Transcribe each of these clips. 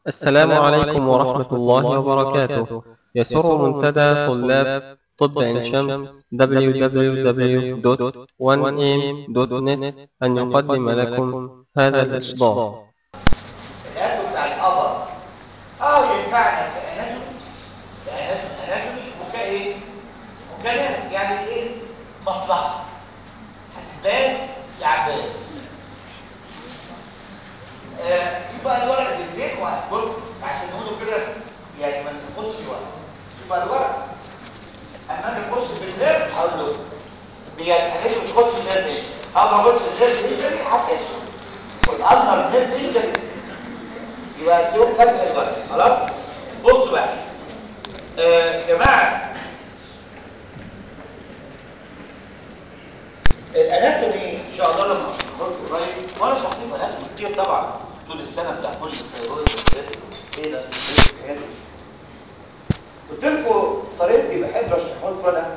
السلام عليكم ورحمة الله وبركاته يسر منتدى طلاب طب عين شمس www.1am.net أن يقدم لكم هذا الإصدار الأكل بتاع الأبر اه ينفعنا كأناتومي كأناتومي أناتومي وكإيه؟ وكلام يعني إيه؟ مصلحة هتباس لعباس آه في بقى الورق بالاثنين وهتبص عشان نقوله كده يعني ما ناخدش الورق في بقى الورق اما انا اخش في النير هقول له بيتحدث مش خش في النير ايه؟ اول ما اخش في النير ايه هتكسر والالمر النير ايه يبقى اديهم فتح الورق خلاص بصوا بقى آه يا جماعه الاناتومي ان شاء الله لما نخرج قريب وانا شخصيا اناتومي كتير طبعا طول السنه بتاع كل الثيرويد ايه ده ايه ده قلت لكم طريقتي بحب اشرحها لكم انا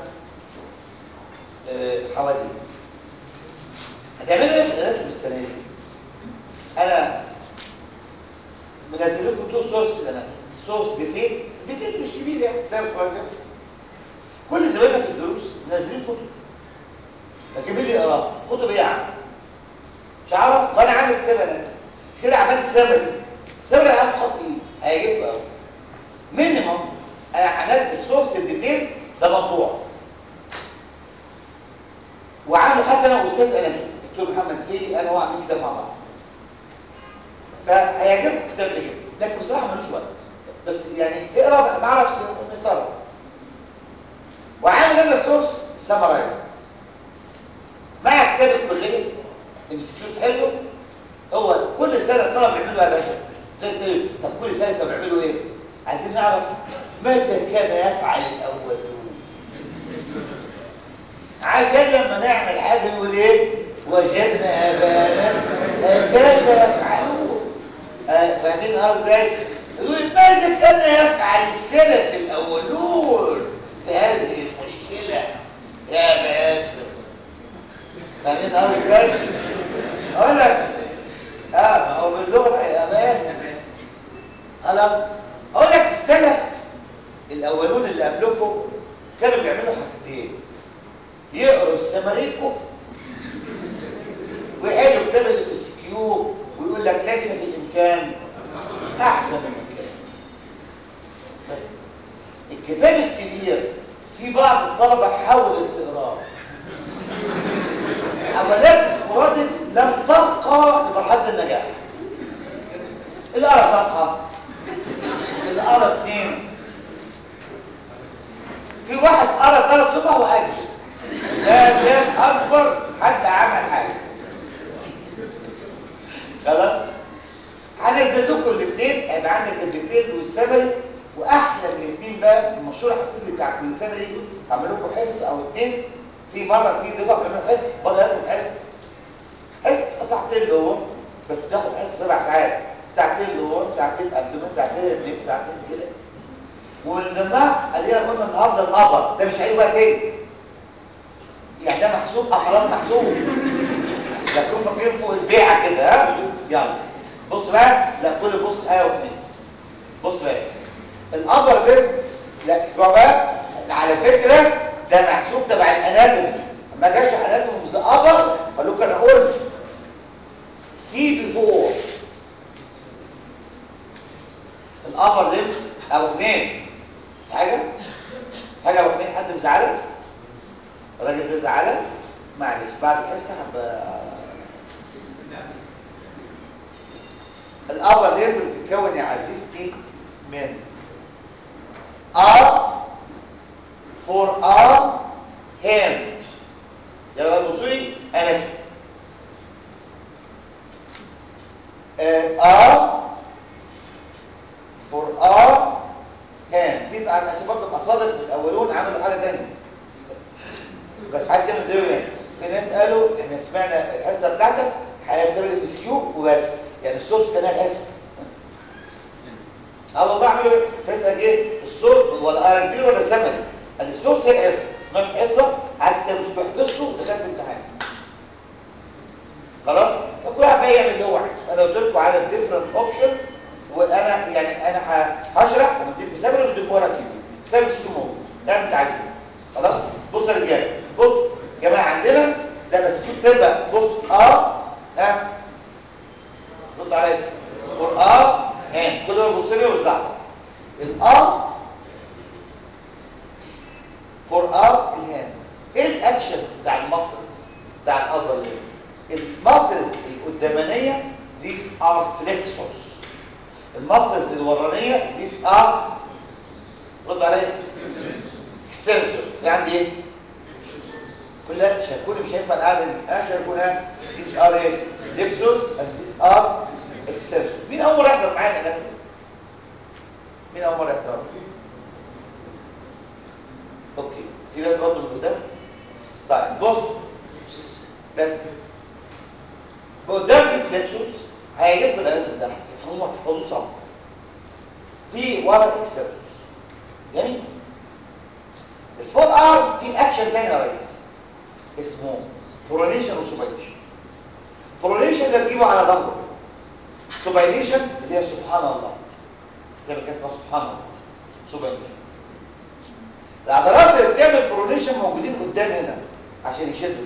آه، حواديت هتعملوا ايه في الاناتومي السنه دي انا منزل لكم تو سورس الاناتومي سورس ديتيل ديتيل مش كبير يعني ده صغير كده. كل زمايلنا في الدروس منزلين كتب فجيب لي اقرا كتب ايه يا عم مش عارف وانا عامل كتاب انا مش كده عملت سمري سمري عامل خط ايه هيعجبكم قوي مينيمم انا عملت السورس الديتيل ده مطبوع وعامل حتى انا استاذ انا دكتور محمد فيلي انا هو عاملين كتاب مع بعض فهيعجبكم الكتاب ده جدا لكن بصراحه ملوش وقت بس يعني اقرا بقى ما اعرفش نصرف وعامل انا سورس سمرايز مع كتاب الكليه المسكيوت حلو هو كل سنه الطلبه بيعملوا ايه يا باشا زي زي طب كل سنه طب بيعملوا ايه عايزين نعرف ماذا كان يفعل الاولون عشان لما نعمل حاجه نقول ايه وجدنا ابانا هكذا يفعلون آه، فاهمين قصدي ازاي يقول ماذا كان يفعل السلف الاولون في هذه المشكله يا باسم فاهمين قصدي ازاي اقول لك اه ما هو باللغه يا باسم خلاص اقول لك السلف الاولون اللي قبلكم كانوا بيعملوا حاجتين يقروا السماريكو ويحلوا كتاب الاسكيو ويقول لك ليس في الامكان احسن من كده بس الكتاب الكبير في بعض الطلبه حاولت تقراه عمليات سبوراديك لم ترقى لمرحله النجاح اللي قرا صفحه اللي قرا اثنين في واحد قرا ثلاث صفح واجل ده كان اكبر حد عمل حاجه خلاص هنزل لكم الاثنين هيبقى عندك الديتيل والسمري واحلى من الاثنين بقى المشروع الحسابي بتاع كل سنه دي هعمل لكم حصه او اثنين في مره في ضيفه بنعمل حصه مره ياخد حصه حصه ساعتين جوه بس بياخد حصه سبع ساعات ساعتين جوه ساعتين قبل ساعتين هناك ساعتين كده ومن ضمنها ادينا قلنا النهارده القبر ده مش هيجي بقى تاني يعني ده محسوب احرام محسوب لا تكون فاكرين فوق البيعه كده ها يلا بص بقى لا كل بص ايه واثنين بص بقى القبر ده لا اسمعوا بقى على فكره ده محسوب تبع الاناتومي ما جاش اناتومي في القبر قال لكم انا قلت سي بيفور القبر ده ابو اثنين حاجه حاجه ابو اثنين حد مزعلك الراجل ده زعلك معلش بعد الحصه هبقى الابر لير بتتكون يا عزيزتي من ار فور ار هاند يلا بصوا لي انا ار فور ار هاند في طبعا برضه الاصابع الاولون عملوا حاجه ثانيه بس حد يعمل زيه يعني في ناس قالوا احنا سمعنا الحصه بتاعتك هيعتبر الاسكيو وبس يعني الصوت كان الحس اه والله اعملوا ايه فانت ايه الصوت ولا ار كبير ولا زمني الصوت هي الحصه اسمها الحصه حتى مش بحفظته دخلت امتحان خلاص فكل واحد بقى يعمل اللي هو عايزه انا قلت لكم على الديفرنت اوبشنز وانا يعني المسلز الورانيه these are رد عليا اكستنسور في عندي ايه كلها شاركوني مش هينفع القعده دي ها شاركونا these are ايه ليبسوس and these are اكستنسور مين اول يحضر معانا ده مين اول مره يحضر اوكي في ناس برضه من قدام طيب بص بس قدام في فليكسوس هيجيب من القلب ده تفهموا تحفظوا صم في ورا اكستنسور جميل الفور ارم في اكشن تاني يا ريس اسمه برونيشن وسوباينيشن برونيشن ده بتجيبه على ظهره سوباينيشن اللي هي سبحان الله ده اللي اسمها سبحان الله سوباينيشن العضلات اللي بتعمل برونيشن موجودين قدام هنا عشان يشدوا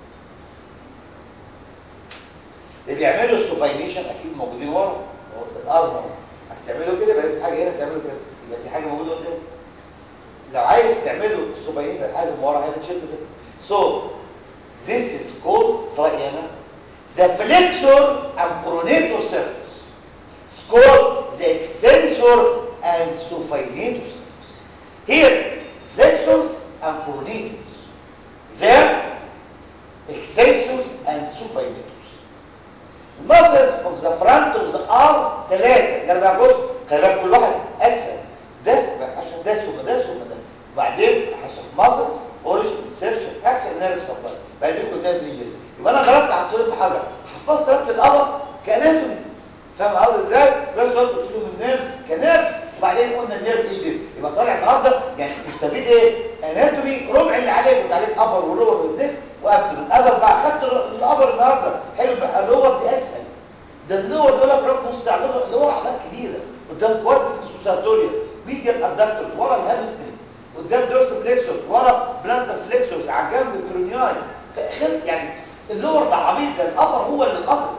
اللي بيعملوا السوباينيشن اكيد موجودين ورا الارم ورا عشان تعملوا كده يبقى لازم حاجه هنا تعملوا كده يبقى دي حاجه موجوده قدام لو عايز تعملوا السوباينيشن يبقى الحاجه من ورا هنا تشدوا كده so this is called في رايي انا the flexor and pronator surface it's called the extensor and supinator surface here flexors and pronators there extensors and supinators muscles of the front of the arm ثلاثة خلي بالك بص خلي بالك كل واحد اسهل ده عشان ده ثم ده ثم ده وبعدين حسب muscle اوريجن سيرشن اكشن نيرف سبلاي بعدين قدام الايجاز يبقى انا خرجت على الصوره بحاجه حفظت ربط القمر كاناتومي فاهم قصدي ازاي بس قلت له النيرف كنيرف وبعدين قلنا النيرف ايجاز يبقى طالع النهارده يعني مستفيد ايه اناتومي ربع اللي عليك كنت عليك ابر ولور واثنين وابدن اذر بقى خدت الابر النهارده حلو بقى اللور دي اسهل ده اللور دول لك رقم نص ساعه اللور عضلات كبيره قدام كوارتس سوساتوريوس ميديال ابدكتورز ورا الهامسترنج قدام دورس فليكسوس ورا بلانتر فليكسوس على جنب الكرونياي فاخر يعني اللور ده عبيط ده الابر هو اللي قصد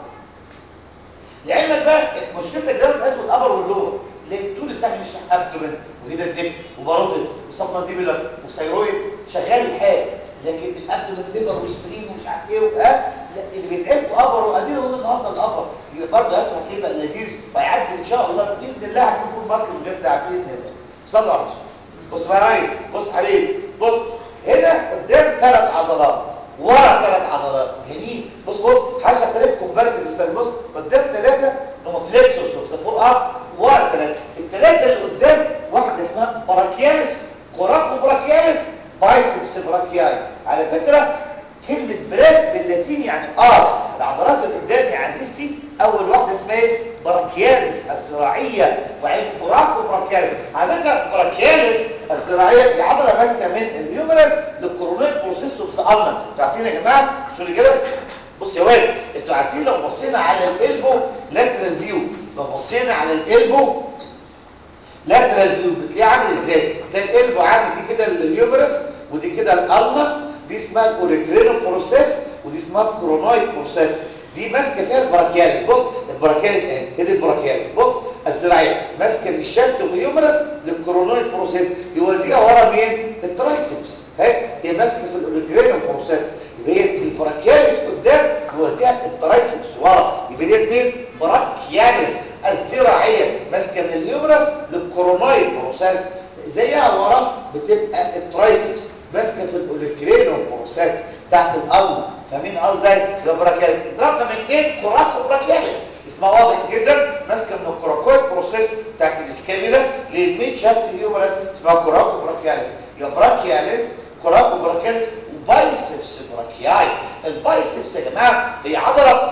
لعلمك بقى مشكلتك ده في الابر واللور ليه طول الساعه مش ابدومن وهنا الدب وباروتد وسبمنديبولار وثايرويد شغال الحال لكن الابدومن ليفر وسبرين ومش عارف ايه وها لا اللي بيتعبوا ابر وقادرين هم النهارده الابر يبقى برضه هاتوا هتلاقيه بقى لذيذ وهيعدي ان شاء الله باذن الله هتكون فول ماركت بتاع باذن الله صلوا على الرسول بص بقى يا ريس بص حبيبي بص هنا قدام ثلاث عضلات ورا ثلاث عضلات جميل بص بص حاجه ثلاث كومباريتيف استنى بص قدام ثلاثه هم فليكسوس وفوق اب ورا ثلاثه الثلاثه اللي قدام واحده اسمها براكيالس كوراكو براكيالس بايسبس براكياي على فكره كلمه براك باللاتيني يعني ار العضلات اللي قدام يا عزيزتي اول واحده اسمها ايه براكيالس الزراعيه وبعدين كوراكو براكيالس على فكره براكيالس الزراعيه دي عضله ماسكه من الهيومرس للكورونيت بروسيس اوف ذا المان انتوا عارفين يا جماعه شو اللي كده بص يا واد انتوا عارفين لو بصينا على الالبو لاترال فيو لو بصينا على الالبو لاترال فيو بتلاقيه عامل ازاي ده الالبو عامل دي كده الهيومرس ودي كده الالنا دي اسمها الكوريكرينو بروسيس ودي اسمها الكرونويد بروسيس دي ماسكه فيها البراكيالس بص البراكيالس اهي هي دي البراكيالس بص الزراعيه ماسكه من الشفت والهيومرس للكرونويد بروسيس يوازيها ورا مين الترايسبس اهي هي ماسكه في الاوريكرينو بروسيس يبقى هي البراكيالس قدام يوازيها الترايسبس ورا يبقى دي مين براكيالس الزراعيه ماسكه من الهيومرس للكرونويد بروسيس زيها ورا بتبقى الترايسبس ماسكه في الاوليكرينو بروسيس تحت القلب فاهمين قصدي ازاي ده براكيالس رقم اثنين كوراكو براكيالس اسمها واضح جدا ماسكه من الكوراكويد بروسيس بتاعت الاسكاميلا للمين شافت هيومرس اسمها كوراكو براكيالس يبقى براكيالس كوراكو براكيالس وبايسبس براكياي البايسبس يا جماعه هي عضله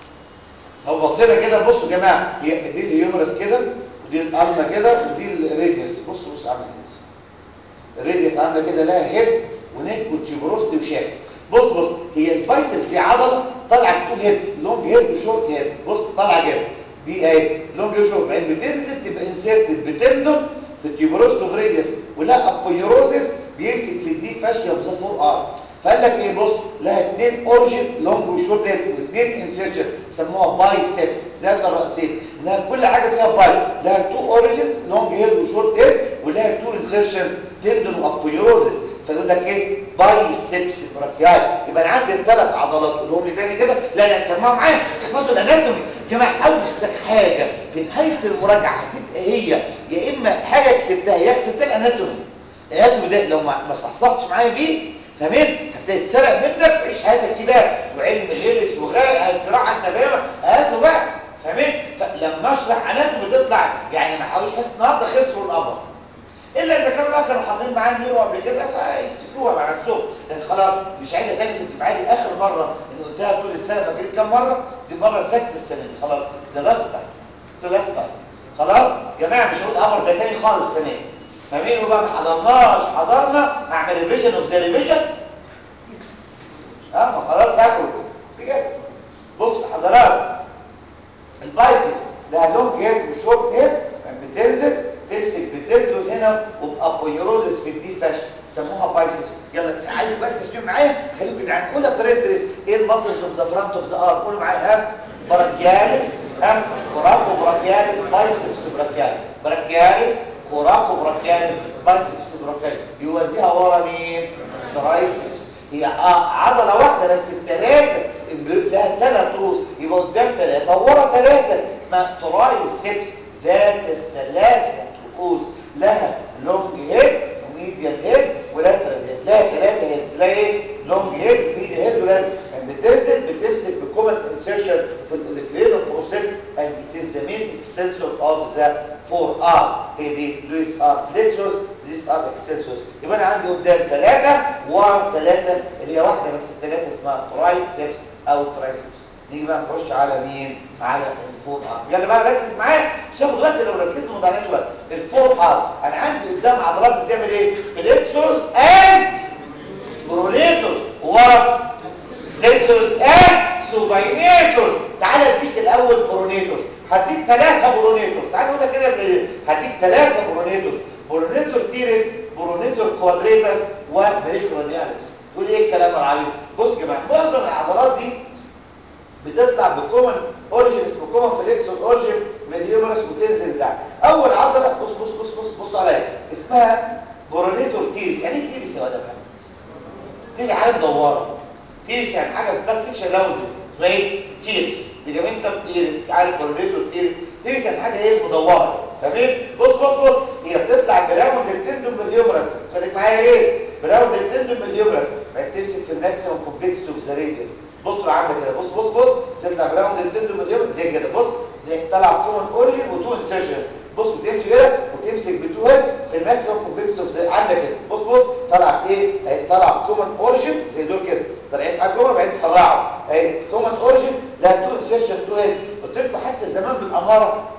لو بصينا كده بصوا يا جماعه هي دي الهيومرس كده ودي القلبه كده ودي الريديوس بصوا بصوا عامله كده الريديوس عامله كده لها هيد ونيك وتيوبروست وشاف بص بص هي البايسبس دي عضله طالعه تو هيد لونج هيد وشورت هيد بص طالعه كده دي اهي لونج وشورت بعدين بتنزل تبقى انسيرتد بتندم في التيوبروست وفريديوس ولا ابويروزس بيمسك في الديب فاشيا في فور ار فقال لك ايه بص لها اثنين اوريجن لونج وشورت هيد واثنين انسيرشن سموها بايسبس ذات الراسين انها كل حاجه فيها باي لها تو اوريجنز لونج هيد وشورت هيد ولها تو انسيرشنز تندون وابويروزس فيقول لك ايه بايسبس براكياي يبقى انا عندي الثلاث عضلات قولهم لي تاني كده لا لا سمعوا معايا احفظوا الاناتومي جماعه اوسخ حاجه في نهايه المراجعه هتبقى هي يا اما حاجه كسبتها يا كسبتها الاناتومي الاناتومي ده لو ما ما صحصحتش معايا فيه فاهمين هتتسرق منك وعيش حياتك فيه بقى وعلم غلس وغاء الجراحه النبيه هاته بقى فاهمين فلما اشرح اناتومي تطلع يعني ما حاولوش بس النهارده خسروا الامر الا اذا كانوا بقى كانوا حاضرين معايا النيرو قبل كده فيستكلوها مع نفسهم لان خلاص مش عايزه تاني في الدفعات دي اخر مره اللي قلتها طول السنه فاكرين كام مره دي المره السادسه السنه دي خلاص ذا لاست تايم ذا لاست تايم خلاص جماعه مش هقول امر ده تاني خالص السنه دي فاهمين بقى ما حضرناش حضرنا اعمل ريفيجن اوف ذا ريفيجن اه ما خلاص تاكلوا بجد بص حضرات البايسبس لها لونج هيد وشورت هيد بتنزل تمسك بتنزل هنا وبابويروزس في الدي فاش سموها بايسبس يلا عايز بقى تسمعوا معايا خليكم جدعان قولها بطريقه درس ايه المسلز اوف ذا فرونت اوف ذا ار قولوا معايا ها براكياليس ها كوراكو براكياليس بايسبس براكياليس براكياليس كوراكو براكياليس بايسبس براكياليس يوازيها ورا مين ترايسبس هي عضله واحده بس الثلاثه لها ثلاث رؤوس يبقى قدام ثلاثه ورا ثلاثه اسمها ترايسبس ذات الثلاثه رؤوس لها لونج هيد وميديال هيد ولاترال هيد لها ثلاثه هيدز لها ايه لونج هيد ميديال هيد ولاترال يعني بتنزل بتمسك بكومن انسيرشن في الاوليكلينال بروسيس and it is the main extensor of the forearm هي دي لويس ار flexors these are extensors يبقى انا عندي قدام ثلاثه ورا ثلاثه اللي هي واحده بس الثلاثه اسمها ترايسبس او ترايسبس نيجي بقى نخش على مين على الفور ارم يلا بقى ركز معايا مش هاخد وقت لو ركزت ما ضيعناش وقت الفور ارم انا عندي قدام عضلات بتعمل ايه فليكسوس اند برونيتوس ورا سيسوس اند سوباينيتوس تعال اديك الاول برونيتوس هديك ثلاثه برونيتوس تعال نقول كده هديك ثلاثه برونيتوس برونيتور تيريس برونيتور كوادريتاس وبريكرونياليس تقول ايه الكلام العريض بص يا جماعه معظم العضلات دي بتطلع بكومن اوريجين اسمه كومن فليكسون اوريجين من اليومرس وتنزل تحت اول عضله بص بص بص بص بص عليا اسمها برونيتور تيريس يعني ايه تيريس يا ولد تيجي حاجه مدوره تيريس يعني حاجه في بلاك سيكشن راوند اسمها ايه تيريس ليجامنتم تيريس عارف برونيتور تيريس تيريس يعني حاجه ايه مدوره تمام بص بص بص هي بتطلع براوند التندوم من اليومرس خليك معايا ايه براوند التندوم من اليومرس بعدين تمسك في الماكسيمم كومبلكس اوف ذا راديوس بص عامله كده بص بص بص تطلع براوند التندوم من اليومرس زي كده بص طلع كومن اوريجن وتو انسيرشن بص بتمشي كده وتمسك بتو هيد في الماكسيمم كومبلكس اوف ذا عامله كده بص بص طلع ايه هيطلع كومن اوريجن زي دول كده طالعين على كومن بعدين تفرعوا اهي كومن اوريجن لا تو انسيرشن تو هيد قلت لكم حتى زمان بالاماره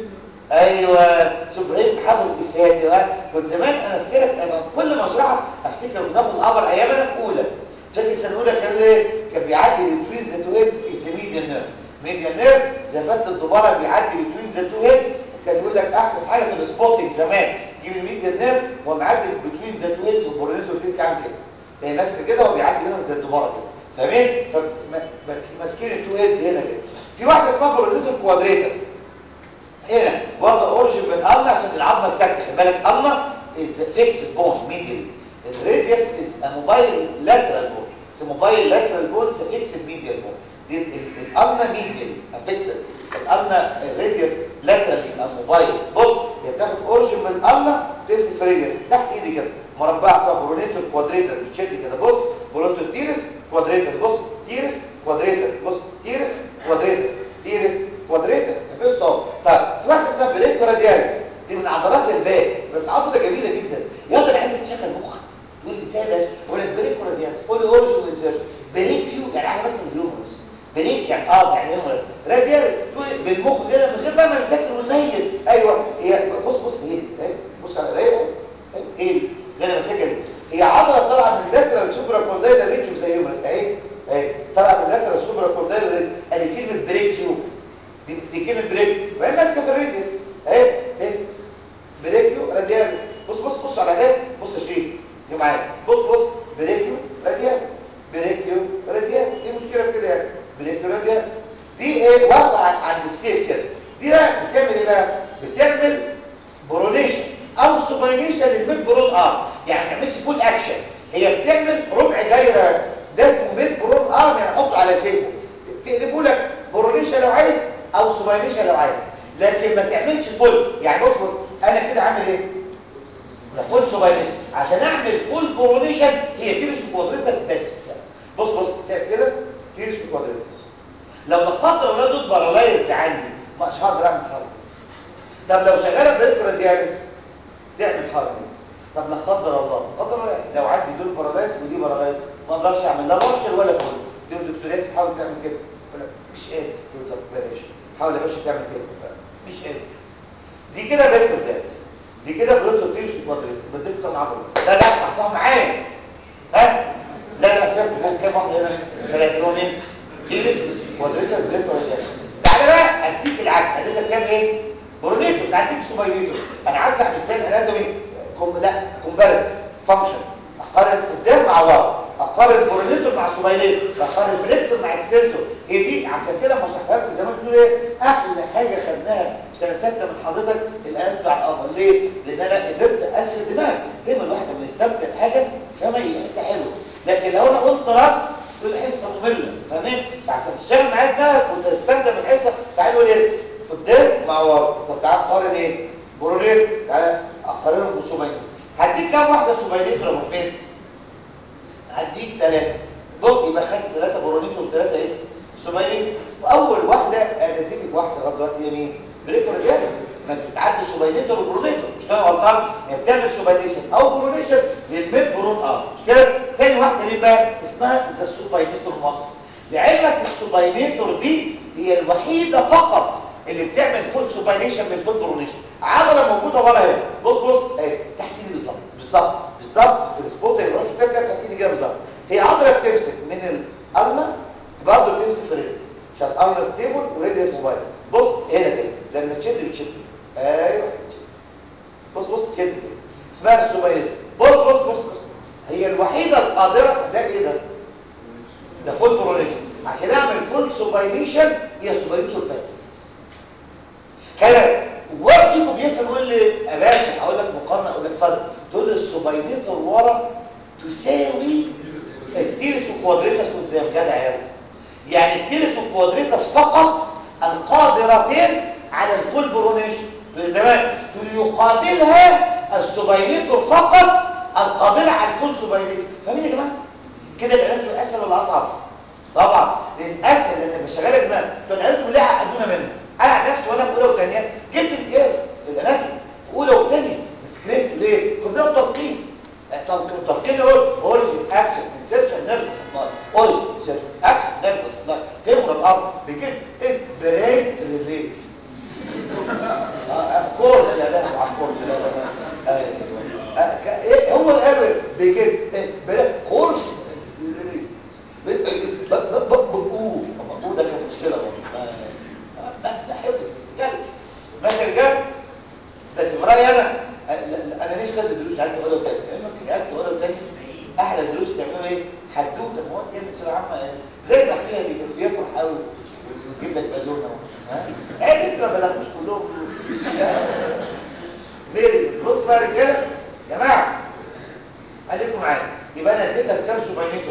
ايوه شوف ابراهيم حافظ افياتي ها كنت زمان انا افتكرك انا كل ما اشرحها افتكر بناخد الامر ايامنا في اولى فاكر سنه اولى كان ايه كان بيعدي بين ذا تو هيدز از ميديان نيرف ميديان نيرف زفات الدباره بيعدي بين ذا تو هيدز وكان يقول لك احسن حاجه في السبوتنج زمان تجيب الميديان نيرف ومعدي بين ذا تو هيدز وبورنيتو تيجي عامل كده هي ماسكه كده وبيعدي هنا زي الدباره كده فاهمين فماسكين التو هيدز هنا كده في واحده اسمها بورنيتو كوادريتاس هنا واخده اوريجن من النا عشان العظمه الساكته خلي بالك النا از فيكسد بون ميديال الراديوس از موبايل لاترال بون اس موبايل لاترال بون از فيكسد ميديال بون دي الالنا ميديال فيكسد الالنا الراديوس لاترال يبقى موبايل بص هي بتاخد اوريجن من النا تمسك في الراديوس تحت ايدي كده مربع اسمها برونيتور كوادريتر بتشد كده بص برونيتور تيرس كوادريتر بص تيرس كوادريتر بص تيرس كوادريتر تيرس كوادريتر بص اهو طيب في واحده اسمها بريكو رادياليس دي من عضلات الباك بس عضله جميله جدا يلا انا عايزك تشغل مخك تقول لي ازاي ده اقول لك بريكو رادياليس قول لي اوريجن وانسيرشن بريكيو يعني حاجه مثلا الهيومرس بريك يعني اه يعني هيومرس رادياليس تقول بالمخ كده من غير بقى ما نذاكر وننيل ايوه هي بص بص هي بص على ايه ايه اللي انا ماسكها دي هي عضله طالعه من اللاترال سوبرا كوندايلر ريتشو زي هيومرس اهي اهي طالعه من اللاترال سوبرا كوندايلر ريتشو ادي كلمه بريكيو دي, دي كلمه بريك وهي ماسكه في الريديوس اهي اهي بريكيو راديال بص بص بص على ده بص يا شريف دي معايا بص بص بريكيو راديال بريكيو راديال ايه المشكله في كده يعني بريكيو راديال دي ايه واقعه عند السيف كده دي بقى بتعمل ايه بقى فول يعني بص بص انا كده عامل ايه ده فول سوباينيشن عشان اعمل فول برونيشن هي تيرس كوادريتس بس بص بص شايف كده تيرس كوادريتس لو لا قدر الله دول بارالايزد عندي مش هقدر اعمل حركه طب لو شغاله بريكورال دياليس تعمل حركه طب لا قدر الله قدر الله لو عندي دول بارالايز ودي بارالايز ما اقدرش اعمل لا بارشل ولا فول دي الدكتور ياسر حاول تعمل كده ولا مش قادر قلت له طب بلاش حاول يا باشا تعمل كده مش قادر دي كده بريكورال دياليس دي كده بروتو تيرس كوادريتس بديت كام عضله لا لا صح صح معايا ها لا لا سيبك فوق كام واحده هنا ثلاثه لهم ايه تيرس كوادريتس بريكورال دياليس تعالى بقى اديك العكس اديتك كام ايه برونيتو اديك سوباينيتو انا عايز اعمل ازاي الاناتومي كوم لا كومباريتيف فانكشن اقارن قدام مع ورا اقارن برونيتور مع سوباينيتور اقارن فليكسور مع اكسنسور هي دي عشان كده مصطلحات زي ما بتقول ايه احلى حاجه خدناها في سنه سته من حضرتك الان بتاع القمر ليه لان انا قدرت اشغل دماغي دايما الواحد لما يستمتع بحاجه فما يحس حلو لكن لو انا قلت راس تقول حصه ممله فاهمين عشان تشتغل معايا دماغك وتستمتع بالحصه تعالوا ليه قدام مع ورا طب تعال قارن ايه برونيتور تعال اقارنهم بسوباينيتور هديك كام واحده سوباينيتور يا ابو حميد هديك ثلاثه بص يبقى خدت ثلاثه برونيتور وثلاثه ايه سوباينيتور واول واحده انا اديتك واحده لغايه دلوقتي هي مين بريكور دياليس ما بتتعدي سوباينيتور وبرونيتور مش كده غلطان هي بتعمل سوباينيشن او برونيشن للميد برون اه مش كده تاني واحده مين بقى اسمها ذا سوباينيتور مصر لعلمك السوباينيتور دي هي الوحيده فقط اللي بتعمل فول سوباينيشن من فول برونيشن عضله موجوده ورا هنا بص بص اهي تحت ايدي بالظبط بالظبط بالظبط في السبوت اللي مش كده تحت ايدي كده بالظبط هي عضله بتمسك من الالنا برضه بتمسك في الريدس عشان الالنا ستيبل وريدس موبايل بص هنا كده لما تشد بتشد ايوه بص بص تشد كده اسمها السوباينيشن بص بص بص بص هي الوحيده القادره ده ايه ده ده فول برونيشن عشان اعمل فول سوباينيشن هي سوباينيتور بس كلام واحد فيكم بيفهم يقول لي يا باشا اقول لك مقارنه اقول لك فرق تقول لي السوباينيتور ورا تساوي التيرس وكوادريتاس قدام جدع يا يعني التيرس وكوادريتاس فقط القادرتين على الفول برونيشن تمام يقابلها السوباينيتور فقط القادره على الفول سوباينيتور فاهمين يا جماعه كده العلاج اسهل ولا اصعب طبعا لان اسهل لان لما شغاله دماغ دول العيال كلها عقدونا منه انا عن نفسي وانا في اولى وثانيه جبت امتياز في الاناتومي في اولى وثانيه سكريت ليه كنا بناخد تلقين تلقين يقول اوريجن اكشن انسبشن نيرفس سبلاي اوريجن اكشن نيرفس سبلاي فهموا الارض بيجيب ايه بريد ريليف كورس يا ده على الكورس لا لا لا ايه هو اللي قال بيجيب ايه كورس بقوه بقوه ده كان مشكله برضه ده حفظ بجد ماشي يا رجال بس في رايي انا انا نفسي ادي دروس عندي ولا تاني ممكن اكل ولا تاني احلى دروس تعملوا ايه حدوته مواد دي مثل عامه زي ما احكيها بيفرح قوي ويجيب لك بالونه ها ايه لسه ما بلغوش كلهم ليه بص بقى يا رجاله يا جماعه خليكم معايا يبقى انا اديتك كام سوباينيتور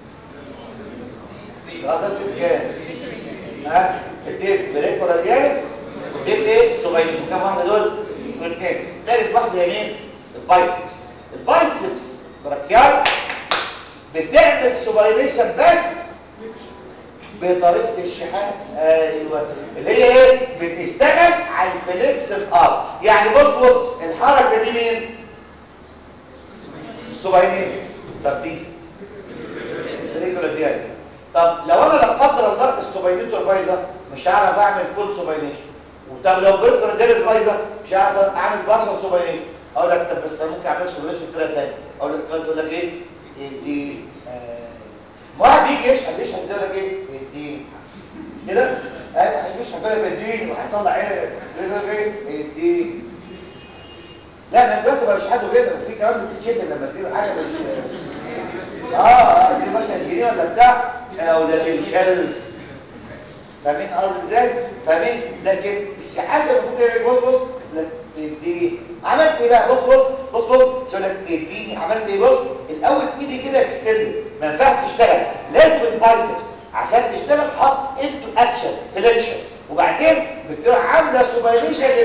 اه ده كام ها اديت بريكو رادياليس اديت ايه سوباينيتور كام واحده دول اثنين ثالث واحده هي مين البايسبس البايسبس براكيال بتعمل سوباينيشن بس بطريقه الشحات ايوه اللي هي ايه بتشتغل على الفليكس الار يعني بص بص الحركه دي مين السوباينيتور طب دي ريجولار دياليس طب لو انا لا قدر الله السوباينيتور بايظه مش هعرف اعمل فول سوباينيشن وطب لو بريجولار دياليس بايظه مش هعرف اعمل بارشل سوباينيشن اقول لك طب بس انا ممكن اعمل سوباينيشن بطريقه ثانيه اقول لك تقول لك ايه دي ما واحد بيجي يشحن يشحن زي لك ايه الدين كده ايوه هيشحن بقى الدين وهيطلع عينه يقول لك ايه الدين لا ما دلوقتي بقى يشحنوا كده وفي كمان بتتشتم لما تجيب حاجه مش اه اه دي مثلا جنيه ولا بتاع اولاد الكلب فاهمين قصدي ازاي فاهمين لكن الشحاته المفروض ايه بص بص لك اديني عملت ايه بقى بص بص بص بص يقول لك اديني عملت ايه بص الاول ايدي كده اكستند ما ينفعش تشتغل لازم البايسبس عشان تشتغل حط انتو اكشن فليكشن وبعدين بتروح عامله سوبايليشن للفليكس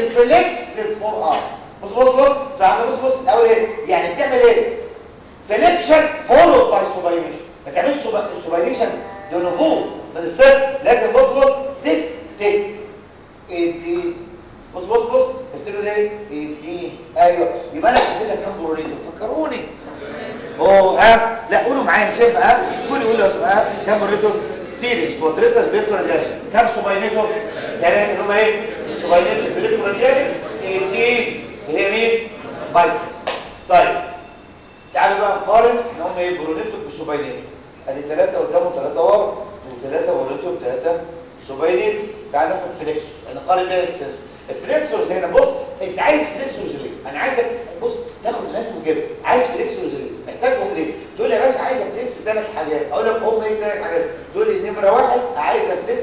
فليكس فور ار بص بص بص تعالى بص بص الاول ايه يعني بتعمل ايه فليكشن فولو باي سوباينيشن ما تعملش سوباينيشن ده نفوذ من السر لازم بص بص تك تك ادي بص بص بص قلت له ليه ادي ايوه يبقى انا عندنا كام برونيتو فكروني اوه ها لا قولوا معايا مش هينفع ها قولوا قولوا يا اسماء كام برونيتو تيرس بودريتاس بيكتورياليس كام سوباينيتو ثلاثه اللي هم ايه السوباينيتو بيكتورياليس ادي هي مين بايسبس طيب تعالوا بقى نقارن ان هم ايه برونيتو بسوباينيتو ادي ثلاثه قدامه ثلاثه ورا وثلاثه برونيتو بثلاثه سوباينيتو تعال ناخد فليكسور نقارن بين اكسس الفليكسورز هنا بص انت عايز فليكسورز ليه انا عايزك بص تاخد الاناتومي كده عايز فليكسورز ليه محتاجهم ليه تقول لي يا باشا عايز افليكس ثلاث حاجات اقول لك هم ايه ثلاث حاجات تقول لي نمره واحد عايز افليكس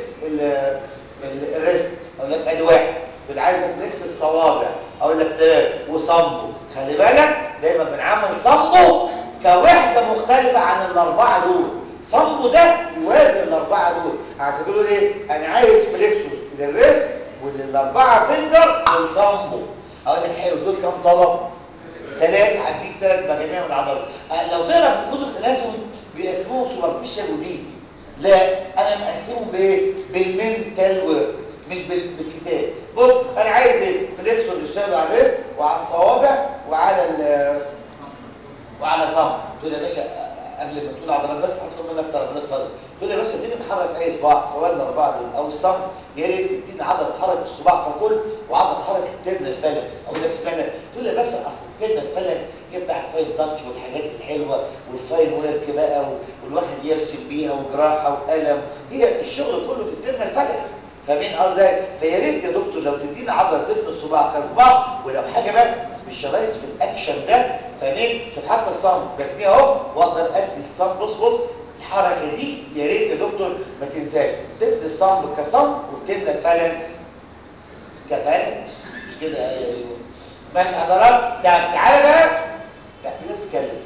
الريست اقول لك ادي واحد تقول عايز افليكس الصوابع اقول لك ثلاث وصمبو خلي بالك دايما بنعمل صمبو كوحده مختلفه عن الاربعه دول صمبو ده يوازي الاربعه دول عشان كده ايه انا عايز فليكسوس للريست وللاربعه فينجر والصمبو اقول لك حلو دول كام طلب ثلاث هديك ثلاث مجاميع من العضلات أه لو تقرا في كتب الاناتومي بيقسموهم سوبرفيشال ودي لا انا مقسمهم بايه بالمنتال ورك مش بال- بالكتاب بص انا عايز ايه فليكسور يشتغل على الريست وعلى الصوابع وعلى ال وعلى صم تقول يا باشا قبل ما تقول عضلات بس هطلب منك طلب اتفضل تقول يا باشا اديني نحرك اي صباع سواء الاربعه دول او الصم يا ريت تديني عضله تحرك الصباع ككل وعضله تحرك الترن فالكس اقول لك اشمعنى تقول يا باشا اصل الترن فالكس هي بتاع الفاين تاتش والحاجات الحلوه والفاين ويرك بقى و- والواحد يرسم بيها وجراحه وقلم هي الشغل كله في الترن فالكس فاهمين قصدي فيا ريت يا دكتور لو تدينا عضله تبني الصباع كصباع ولو حاجه بقى سبيشالايز في الاكشن ده فاهمين في حتى الصم بتنيه اهو واقدر ادي الصم بص بص الحركه دي يا ريت يا دكتور ما تنساش تبني الصم كصم وتبني الفالنكس كفالنكس مش كده ايوه ماشي حضرات طب تعالى بقى لا في ناس بتتكلم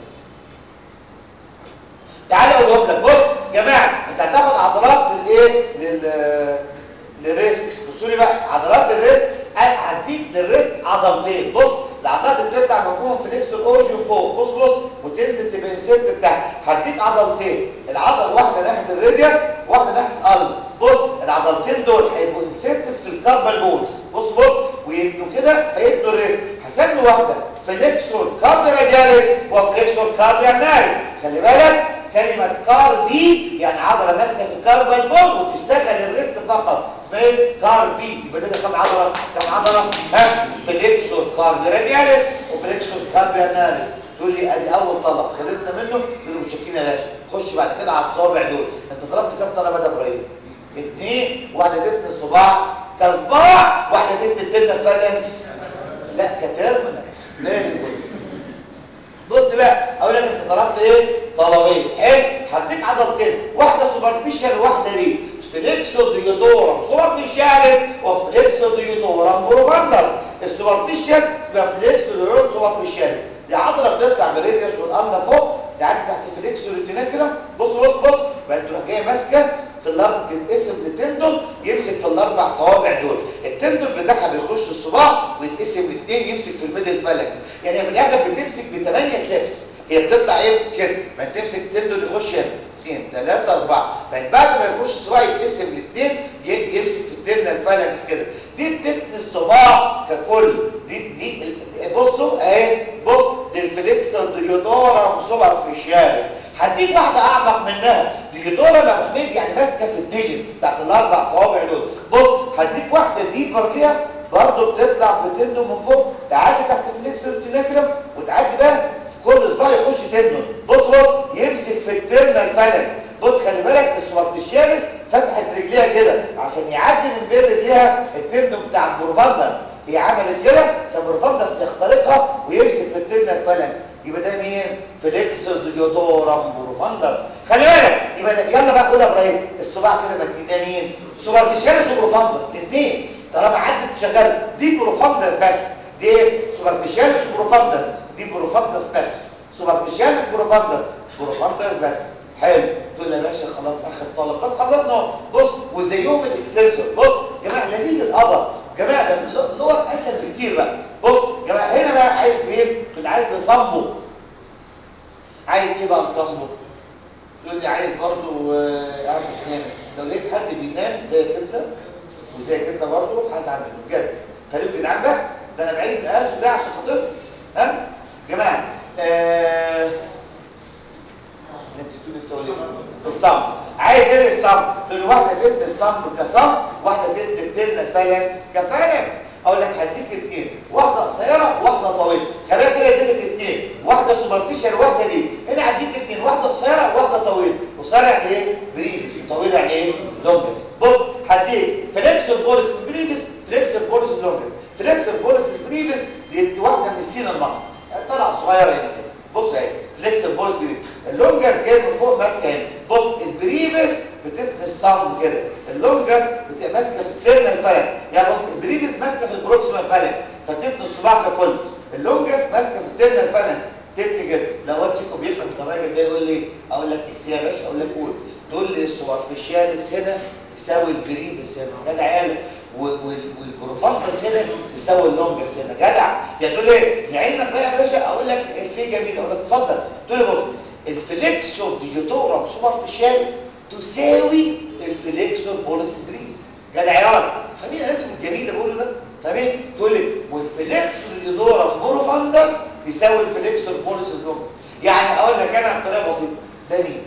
تعالى اقولهم لك بص يا جماعه انت هتاخد عضلات للايه لل للريست بصوا لي بقى عضلات الريست انا هديك للريست عضلتين بص العضلات اللي بتطلع مفهوم فليكس الاورجن فوق بص بص وتنزل تبقى انسيرت تحت هديك عضلتين العضله واحده ناحيه الراديوس واحده ناحيه القلب بص العضلتين دول هيبقوا انسيرتد في الكاربال بولز بص بص ويبقوا كده هيدوا الريست هسمي واحده فليكسور كاربي رادياليس وفليكسور كاربي ناريس خلي بالك كلمة كاربي يعني عضلة ماسكة في كاربال بول وتشتغل الريست فقط اسمها ايه؟ كاربي يبقى ده كم عضلة؟ كم عضلة؟ ها؟ فليكسور كاربي رادياليس وفليكسور كاربي ناريس تقول لي ادي اول طلب خلصنا منه تقول له متشكرين يا باشا خش بعد كده على الصوابع دول انت طلبت كام طلبه ده يا ابراهيم؟ اثنين واحده تتني الصباع كصباع واحده تتني التنه فالنكس لا كترمنال ليه بص بقى اقول لك انت طلبت ايه طلبين حلو هديك عضلتين واحده سوبرفيشال وواحده ليه فليكسو ديودورم سوبرفيشاليس وفليكسو ديودورم بروفاندر السوبرفيشال اسمها فليكسو ديودورم سوبرفيشاليس دي عضله بتطلع من الريديوس والقلب فوق تعدي تحت فليكسو ريتينال كده بص بص بص بقى تروح جايه ماسكه في الارض تتقسم لتندون يمسك في الاربع صوابع دول التندون بتاعها بيخش الصباع ويتقسم لاثنين يمسك في الميدل فالكس يعني في الاخر بتمسك بثمانيه سلابس هي بتطلع ايه كده ما تمسك تندون يخش هنا اثنين ثلاثة أربعة بعد بعد ما يخش الصباع يتقسم لاثنين ي- يمسك في الترنال فالكس كده دي بتتني الصباع ككل دي دي ال- بصوا اهي بص دي الفليكسر ديودورا سوبرفيشاليس هديك واحدة أعمق منها ديودورا لو حميد يعني ماسكة في الديجيتس بتاعت الأربع صوابع دول بص هديك واحدة ديبر ليها برضه بتطلع بتندو من فوق تعدي تحت الفليكسر تنكرم وتعدي بقى في كل صباع يخش تندون بص بص يمسك في الترنال فالكس بص خلي بالك السوبرفيشاليس فتحت رجليها كده عشان يعدي من بين رجليها التندون بتاع البروفاندس هي عملت كده عشان البروفاندس يخترقها ويمسك في الترنال فالكس يبقى ده مين فليكس ديودورم بروفاندس خلي بالك يبقى ده يلا بقى قول يا ابراهيم الصباع كده مدي ده مين سوبرفيشاليس وبروفاندس الاثنين طالما عدت شغال دي بروفاندس بس دي سوبرفيشاليس وبروفاندس دي بروفاندس بس سوبرفيشاليس بروفاندس بروفاندس بس حلو تقول يا باشا خلاص اخر طلب بس خلصنا بص وزيهم الاكسسور بص يا جماعه لذيذ القبر جماعه ده اللور اسهل بكتير بقى بص يا جماعه هنا بقى عايز ايه كنت عايز نصمه عايز ايه بقى نصمه تقول لي عايز برضه اعمل نام لو لقيت حد بينام زيك انت وزيك انت برضه هزعل منه بجد خليك جدعان بقى ده انا بعيد القلب ده عشان خاطركم ها جماعه آه... نسيتوني التوليد الصمت عايز ايه الصمت تقول واحده تدي الصمت كصمت واحده تدي التنه فالانس كفالانس اقول لك هديك اثنين واحده قصيره وواحده طويله خليها كده اديتك اثنين واحده سوبرفيشال وواحده دي هنا هديك اثنين واحده قصيره وواحده طويله قصيره يعني ايه بريفس طويله يعني ايه لونجس بص هديك فليكسور بولس بريفس فليكسور بولس لونجس فليكسور بولس بريفس دي واحده من السين المصل طلعت صغيره هنا كده بص اهي فليكسور بولس بريفس اللونجس جاي من فوق ماسكه هنا بص البريفس بتدي الصم كده اللونجس بتبقى ماسكه في التيرنال فالانس يعني بص البريفس ماسكه في البروكسيمال فالانس فتدي الصباع ده كله اللونجس ماسكه في التيرنال فالانس تدي كده لو واد فيكم بيفهم الراجل ده يقول لي اقول لك ايه يا باشا اقول لك قول تقول لي السوبرفيشاليس هنا تساوي البريفس هنا جدع عيال والبروفانتس هنا تساوي اللونجس هنا جدع يعني تقول لي لعلمك بقى يا باشا اقول لك في جميل اقول لك اتفضل تقول لي بص الفليكسور ديوتورم سوبرفيشاليس تساوي الفليكسور بولس بريفس جدع عيال فاهمين الاناتومي الجميل اللي بقوله ده فاهمين تقول لي والفليكسور ديوتورم بروفاندس تساوي الفليكسور بولس لونجس يعني اقول لك انا بطريقه بسيطه ده مين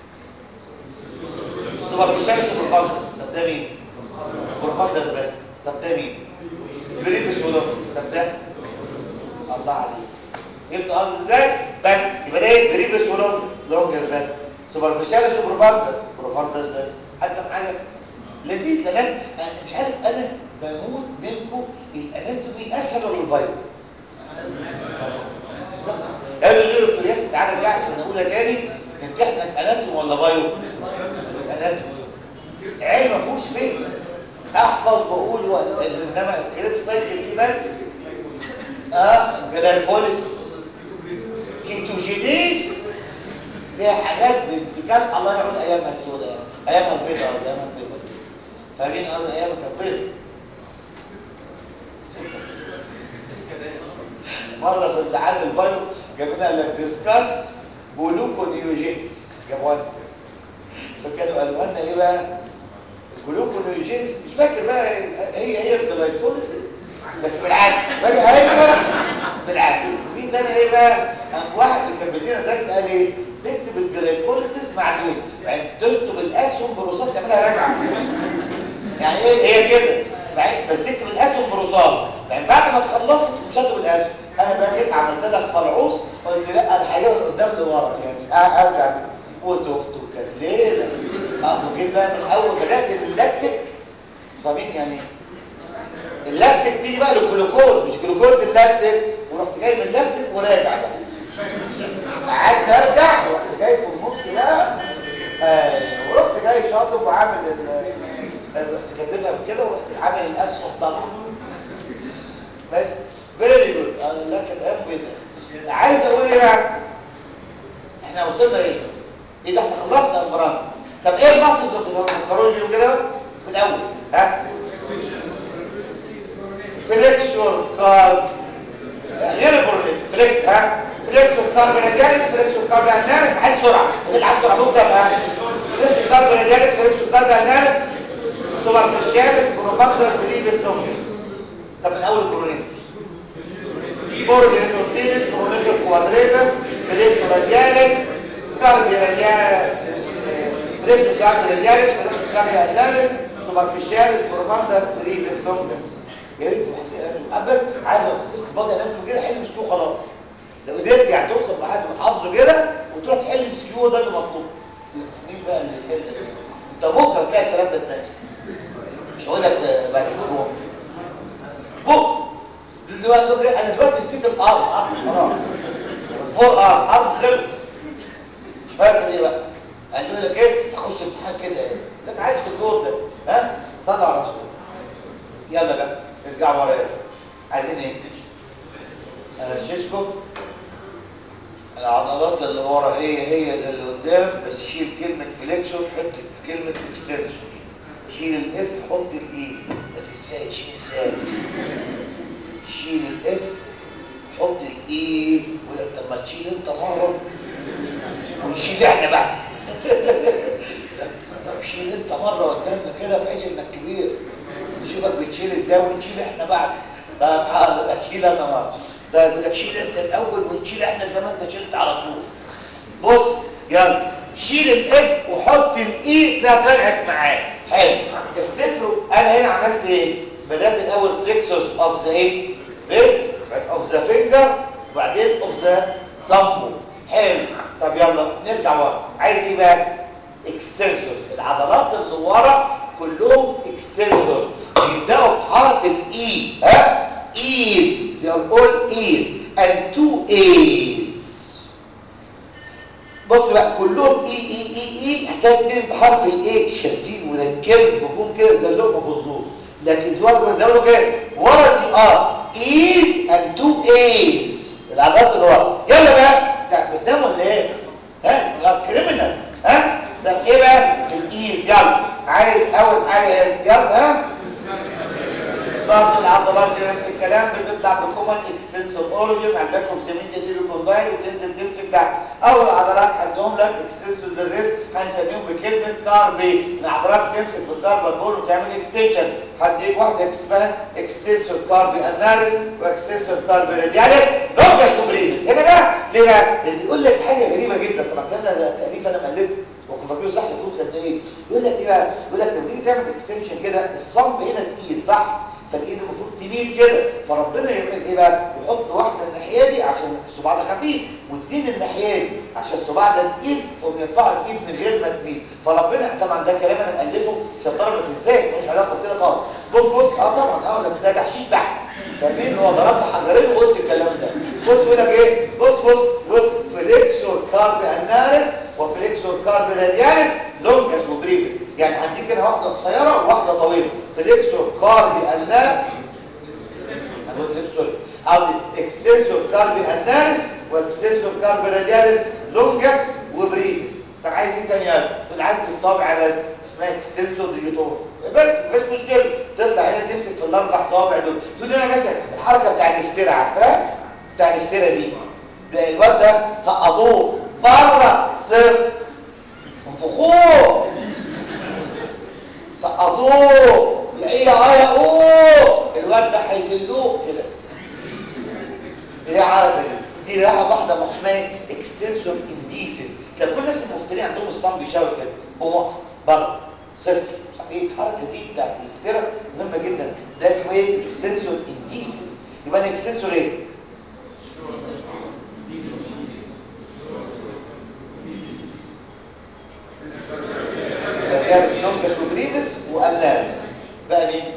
سوبرفيشاليس بروفاندس طب ده مين بروفاندس بس طب ده مين بريفس ولونجس طب ده الله عليك فهمت قصدي ازاي بس يبقى ده ايه بريفس ولونجس لونجس بس سوبرفيشاليس وبروفاندس بروفاندس بس حد فاهم حاجه لذيذ كمان انا مش عارف انا بموت منكم الاناتومي اسهل ولا البايو قالوا لي دكتور ياسر تعالى رجعك سنه اولى تاني امتحنك اناتومي ولا بايو اناتومي علم ما فيهوش فهم احفظ واقول انما الكريب سايكل دي بس اه جلايكوليس كيتوجينيز فيها حاجات بانتكال الله يعود ايامها السوداء ايامها البيضاء ايامها البيضاء فاهمين قصدي ايامها كانت بيضاء مره في امتحان البايو جابنا قال لك ديسكاس جلوكونيوجينز جابوها فكانوا قالوا لنا ايه بقى جلوكونيوجينز مش فاكر بقى هي هي الجلايكوليسيس بس بالعكس بالي هيبقى بالعكس في تاني ايه بقى قام واحد اللي كان بيدينا درس قال ايه تكتب الجلايكوليسيس معدول يعني تشطب الاسهم برصاص تعملها راجعه يعني ايه هي كده بس تكتب الاسهم برصاص يعني بعد ما تخلصت مش هتكتب الاسهم انا بقى جيت عملت لك فلعوص قلت لا انا هجيبها من قدام لورا يعني ارجع وتهت وكانت ليله اه وجيت بقى من اول بدات اللاكتيك فاهمين يعني اللاكتيك تيجي بقى للجلوكوز مش جلوكوز اللاكتيك ورحت جاي من اللاكتيك وراجع بقى ساعات ارجع ورحت جاي في النص بقى آه ورحت جاي شاطب وعامل رحت كاتبها كده ورحت عامل الاسهم طبعا بس فيري جود انا لك الان بيضاء عايز اقول ايه بقى احنا وصلنا ايه ايه ده احنا خلصنا الفرنك طب ايه المصل اللي فكروني بيهم كده من الاول ها فليكسور كارب غير البروليت فليكس ها فليكسور كارب رادياليس فليكسور كارب اناليس عايز سرعه اللي عايز سرعه بص بقى فليكسور كارب رادياليس فليكسور كارب اناليس سوبرفيشاليس بروفاندس بريفيس لونجس طب من اول البروليت بورجن اورتينس برونيتو كوادريتس فليكسو رادياليس كاربي رادياليس فليكسو كاربي رادياليس فليكسو كاربي اناليس سوبرفيشاليس بروفاندس بريفيس لونجس يا ريت بس عايز بس بادي اناتومي كده حل مسكيو خلاص لو قدرت يعني توصل لحد حافظه كده وتروح تحل مسكيو ده اللي مطلوب مين بقى اللي يحل انت بكره تلاقي الكلام ده اتناسب مش هقول لك بعد اسبوع بكره دلوقتي انا دلوقتي نسيت الارض ارض خلاص فور ارض ارض خلص مش فاكر ايه بقى قال لك ايه اخش امتحان كده ايه لك عايش في الدور ده ها صلى على رسول يلا بقى ارجعوا ورايا عايزين ايه اغششكم العضلات اللي ورا هي هي زي اللي قدام بس شيل كلمه فليكشن حط كلمه اكستنشن شيل الاف حط الاي ازاي تشيل ازاي شيل الاف حط الاي ولا طب ما تشيل انت مره ونشيل احنا بعد طب شيل انت مره قدامنا كده بحيث انك كبير نشوفك بتشيل ازاي ونشيل احنا بعد طب حاضر اشيل انا مره ده يقول لك شيل انت الاول ونشيل احنا زي ما انت شلت على طول بص يلا شيل الاف وحط الاي تلاقيها طلعت معاك حلو افتكروا انا هنا عملت ايه بدات الاول فليكسوس اوف ذا ايه ريست اوف ذا فينجر وبعدين اوف ذا صمبو حلو طب يلا نرجع ورا عايز ايه بقى اكستنسورز العضلات اللي ورا كلهم اكستنسورز يبداوا بحرف الاي ها ايز they are all e's and two a's بص بقى كلهم اي اي اي اي حكايه اتنين بحرف الاي شاسين ولكن بكون كده زي اللقمه في الزور لكن زوار زي كده ورا دي ار ايز اند تو ايز العضلات اللي ورا يلا بقى ده بتنام ولا ايه؟ ها كريمنال ها ده ايه بقى؟ الايز يلا عايز اول حاجه يلا ها ضغط العضلات دي نفس الكلام بتطلع بكومن اكستنسور اوريجن على الباك اوف زميل جديد كومباين وتنزل تمسك تحت اول عضلات هديهم لك اكستنسور للريست هنسميهم بكلمه كاربي العضلات تمسك في الكاربال بول وتعمل اكستنشن هديك واحده اسمها اكستنسور كاربي اناليس واكستنسور كاربي رادياليس لونجاس وبريزس هنا بقى ليه بقى؟ لان بيقول لك حاجه غريبه جدا طبعا كان ده تاليف انا مالفه وكنت فاكره صح يكون صدقين يقول لك ايه بقى؟ يقول لك لما تيجي تعمل اكستنشن كده الصمب هنا تقيل صح؟ فالايد المفروض تميل كده فربنا يعمل ايه بقى يحط واحده الناحيه دي عشان الصباع ده خفيف والدين الناحيه دي عشان الصباع ده تقيل فهم يرفعوا الايد من غير ما تميل فربنا طبعا ده كلام انا مالفه عشان الطلبه ما تنساش ملوش علاقه كده خالص بص بص اه طبعا اه لك ده تحشيش بحت فاهمين هو ضربت حجرين وقلت الكلام ده بص يقول لك ايه بص بص بص فليكسور كاربي اناريس وفليكسور كاربي رادياليس لونجس وبريفس يعني هديك هنا واحده قصيره وواحده طويله فليكسور كاربي اناريس هنقول فليكسور قصدي اكستنسور كاربي اناريس واكستنسور كاربي رادياليس لونجس وبريفس طب عايز ايه تاني يا تقول عايز الصابع بس اسمها اكستنسور ديجيتور بس مفيش مشكله تطلع هنا تمسك في الاربع صوابع دول تقول لي يا باشا الحركه بتاعت الافتراء عارفاها بتاع الافتراء دي الواد ده سقطوه بره صفر انفخوه سقطوه يا ايه يا ايه اوه الواد ده هيشيلوه كده ايه الحركه دي دي راحه واحده محماه اكستنسور انديسيس كان كل الناس المفترين عندهم الصم بيشاور كده قوم بره صفر ايه الحركه دي بتاعت الافتراء مهمه جدا ده اسمه ايه اكستنسور انديسيس يبقى الاكستنسور ايه جابس لونجس وبريفس والنارس بقى مين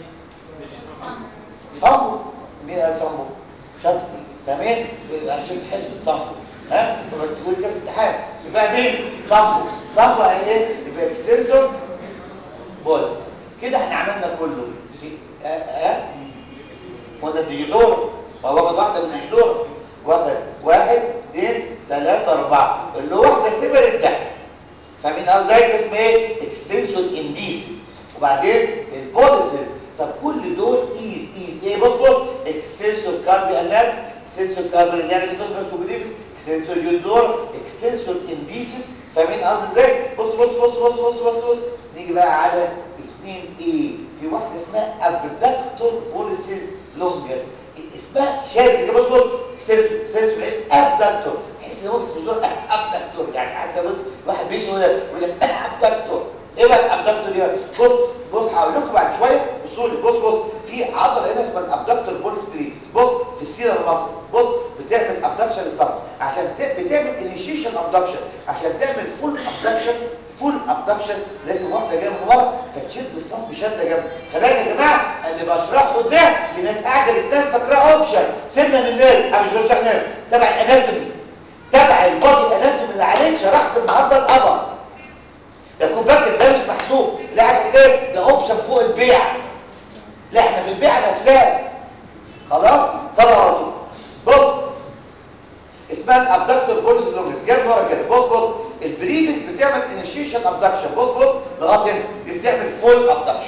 صامبو مين قال صامبو شاطر تمام هنشوف حفظ صامبو ها لما تقول كده في الامتحان يبقى مين صامبو صامبو يعني ايه يبقى اكسنسور بولس كده احنا عملنا كله ها اه قلنا ديجيدور ما واخد واحده من الديجيدور واخد واحد اثنين ثلاثه اربعه اللي واحده سيبر الدهب فاهمين قصدي ده اسمه ايه اكستنسور انديسيس وبعدين البوليسز طب كل دول ايز ايز ايه بص بص اكستنسور كاربي اناليس اكستنسور كاربي اناليس نوبس وبريفس اكستنسور جلدور اكستنسور انديسيس فاهمين قصدي ازاي بص بص بص بص بص بص بص نيجي بقى على اثنين ايه في واحده اسمها ابدكتور بوليسز لونجس اسمها شاذ كده بص بص اكستنسور اكستنسور ابدكتور تحس ان وسط في زور ابدكتور يعني حتى بص واحد بيشي يقول لك ابدكتور ايه بقى الابدكتور دي بص بص هقول لكم بعد شويه بصوا لي بص بص في عضله هنا اسمها الابدكتور بولس بريفس بص في السيره المصري بص بتعمل ابدكشن للصدر عشان بتعمل انيشيشن ابدكشن عشان تعمل فول ابدكشن فول ابدكشن لازم واحده جايه من ورا فتشد الصمت شده جامده خلي بالك يا جماعه اللي بشرحه ده في ناس قاعده بتنام فاكراه اوبشن سيبنا من النيل انا مش بشرح نيل تبع الاناتومي تبع البادي اناتومي اللي عليك شرحت النهارده القمر يكون فاكر ده مش محسوب لا عارف ايه ده اوبشن فوق البيع لا احنا في البيع نفسها خلاص صلى على طول بص اسمها الابدكتور بوليس لونجس جاب ورا كده بص بص البريفس بتعمل انيشيشن ابدكشن بص بص لغايه هنا دي بتعمل فول ابدكشن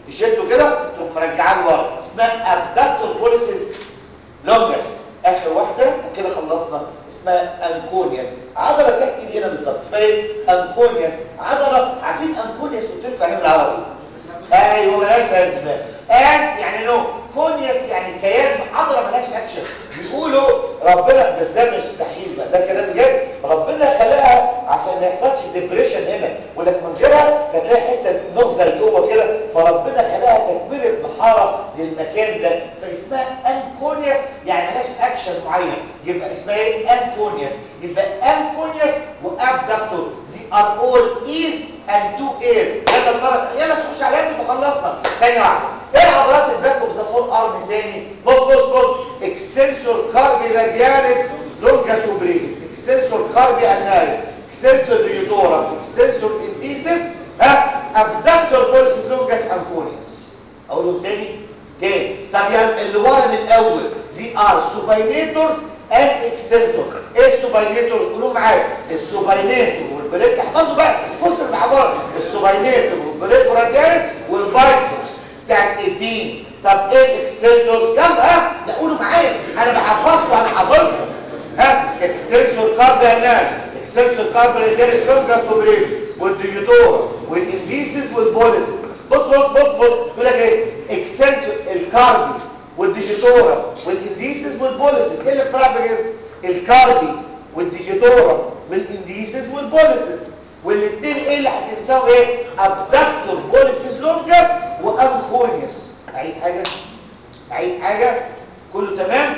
تشده كده تروح مرجعاه لورا اسمها ابدكتور بوليسز لونجس اخر واحده وكده خلصنا اسمها انكونياس عضله تحت دي هنا بالظبط اسمها ايه انكونياس عضله عارفين انكونياس قلت لكم يعني بالعربي ايوه ملهاش اسباب ان يعني نو كونياس يعني كيان عضله ملهاش اكشن بيقولوا ربنا بس ده مش تحليل بقى ده كلام بجد ربنا خلقها عشان ما يحصلش ديبريشن هنا ولك من غيرها هتلاقي حته نغزه لجوه كده فربنا خلقها تكمله محاره للمكان ده فاسمها انكونياس يعني ملهاش اكشن معين يبقى اسمها ايه انكونياس يبقى انكونياس وابدكتور دي ار اول ايز اند تو ايز يلا الطرف يلا تخش عليها تبقى خلصنا ثانيه واحده ايه عضلات الباك اوف ذا فور ارم تاني بص بص بص اكسنسور كاربي رادياليس لونجاس وبريفيس اكسنسور كاربي اناليس اكسنسور ديودورا اكسنسور انتيسيس ها ابدكتور بوليسيس لونجاس انكونيوس اقولهم تاني تاني طب يعني اللي ورا من الاول زي ار سوباينيتورز اند اكستنسور ايه السوباينيتورز قولوا معايا السوباينيتور والبريك احفظوا بقى فصل العباره السوباينيتور والبريك رادياليس والبايسبس بتاعت الدين طب ايه الاكستنسور يلا ها لا قولوا معايا انا بحفظكم انا حافظكم ها اكستنسور كاردينال اكستنسور كاردينال لونجاس وبريفيس والديودورا والانديسيس والبوليسيس بص بص بص بص يقول لك ايه اكسنسور الكاربي والديجيتورا والانديسيس والبوليسيس ايه اللي اخترع بكده الكاربي والديجيتورا والانديسيس والبوليسيس والاثنين ايه اللي هتنساهم ايه ابدكتور بوليسيس لونجس وانكونيوس اعيد حاجه اعيد حاجه كله تمام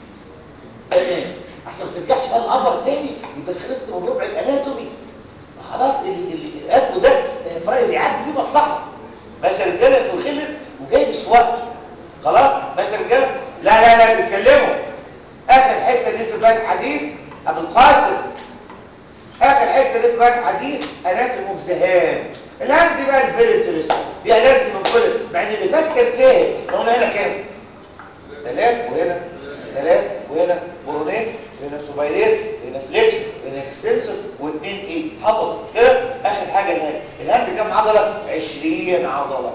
تمام عشان ما ترجعش بقى القمر تاني يبقى خلصت من ربع الاناتومي خلاص اللي اللي قبله ده فرايد بيعدي فيه مصلحه ماشي يا رجاله انتوا خلص وجاي مش وقت خلاص ماشي يا رجاله لا لا لا بيتكلموا اخر حته دي في بال حديث ابو القاسم اخر حته دي في بال حديث اناتوم اوف ذهان الهام دي بقى الفيريترس دي لازم من كل مع ان اللي فات كان سهل قلنا هنا كام ثلاث وهنا ثلاث وهنا برونيت هنا سوبايليت هنا فليكس هنا اكستنسور واثنين ايه حفظ مش كده اخر حاجه الهاند الهاند كام عضله 20 عضله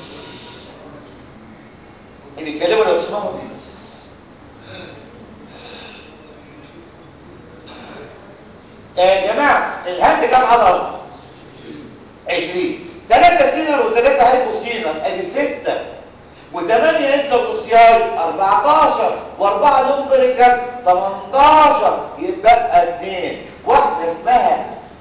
اللي بيتكلموا لو تسمعوا يا جماعه الهاند كام عضله 20 ثلاثه سينر وثلاثه هايبوسينر ادي سته وثمانية انتروسيال 14 واربعة لومبريكال 18 يبقى اثنين واحدة اسمها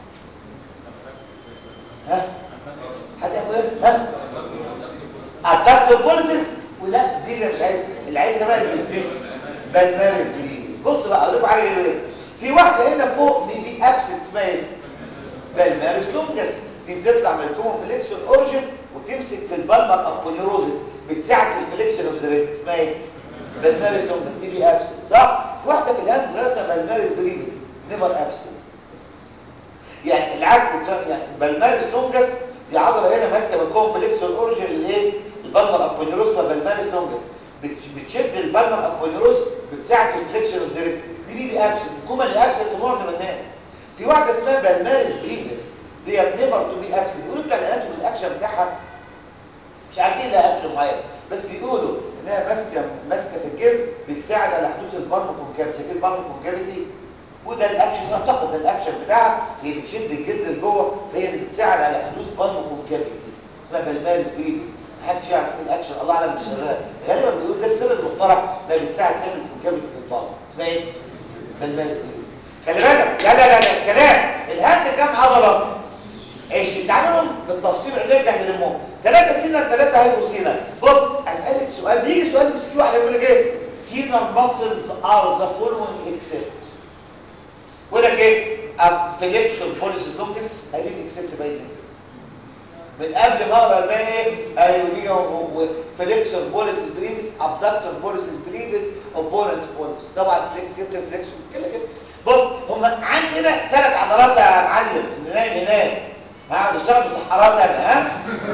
ها هتعمل ايه ها اتاكت البوليسيس ولا دي اللي مش عايز اللي عايزها بقى البيزنس بالمارس بليز بص بقى اقول لكم حاجه ايه في واحده هنا فوق بيبي ابسنت اسمها ايه بالمارس لونجس دي بتطلع من الكومون فليكسون اوريجن وتمسك في البلمر ابوليروزس بتساعد في الفليكشن اوف ذا ريست اسمها ايه بالمارس لونجس بي بي ابسنت صح في واحده في الهاندز اسمها بالمارس بريفيس نيفر ابسنت يعني العكس يعني بالمارس لونجس دي عضله هنا ماسكه بالكوم فليكسون اوريجن اللي ايه البلمر ابوليروز بالمارس لونجس بتشد البلمر ابوليروز بتساعد في الفليكشن اوف ذا ريست دي بي بي ابسنت الكومه اللي ابسنت في معظم الناس في واحده اسمها بالمارس بريفيس ديت نيفر تو بي ابسنت بيقولوا بتاع الاناتومي الاكشن بتاعها مش عارفين لها اكشن معين بس بيقولوا انها ماسكه ماسكه في الجلد بتساعد على حدوث البالم كونكافيتي شايفين البالم كونكافيتي وده الاكشن اعتقد ده الاكشن بتاعها هي بتشد الجلد لجوه فهي اللي بتساعد على حدوث بالم كونكافيتي اسمها بالمارس بريفيس محدش يعرف ايه الاكشن الله اعلم مش شغال غالبا بيقول ده السر المخترع ما بتساعد تعمل كونكافيتي في البالم اسمها ايه بالمارس بريفيس خلي بالك لا لا لا لا كلام الهند كام عضله ايش تعالوا بالتفصيل نرجع نلمهم ثلاثه سينر ثلاثه هايبوسينر بص اسالك سؤال بيجي سؤال بيسكيو على كل ايه سينر ماسلز ار ذا فولوينج اكسبت ويقول لك ايه فليكتور بوليس لونجس ادي الاكسبت باين من قبل ما اقرا الباقي ايه ايوه دي فليكسور بوليس بريفيس ابدكتور بوليس بريفيس اوبوننس بوليس طبعا فليكسيتور فليكسور كده كده بص هم عندنا ثلاث عضلات يا معلم ننام هناك هقعد اشتغل بصحارات انا ها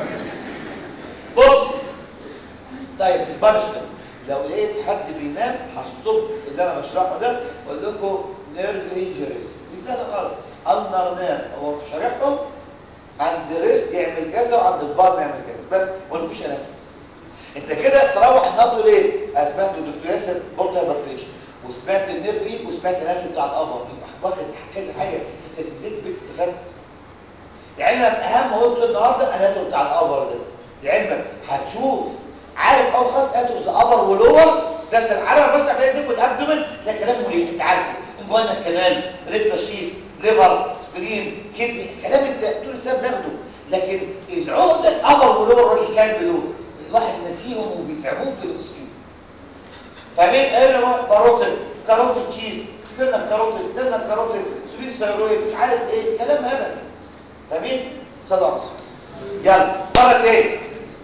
بص طيب البانشمنت لو لقيت حد بينام هشطب اللي انا بشرحه ده واقول لكم نيرف انجريز دي سهله غلط النر نيرف هو شارحهم عند ريست يعمل كذا وعند البطن يعمل كذا بس ما قلتوش انا انت كده تروح النقل ليه سمعت الدكتور ياسر بورتا هايبرتيشن وسمعت النيرف ايه وسمعت الاناتومي بتاع القمر يبقى واخد كذا حاجه بس نزلت بيت استفدت لعلمك اهم قلت النهارده الاناتومي بتاع القمر ده لعلمك هتشوف عارف او خلاص اناتومي ابر ولور ده عشان عارف بس عمال يديك الابدومن ده كلام مريح انت عارفه انجوانا الكنال ريكتا شيس ليفر سبلين كدني كلام انت طول السنه بناخده لكن العقده الابر ولور راجل كلب دول الواحد نسيهم وبيتعبوه في الاسلوب فمين قال له باروتل كاروتيد تشيز خسرنا الكاروتيد ادينا الكاروتيد سبيل ثيرويد مش عارف ايه كلام هبل فمين صلى الله يلا مره تاني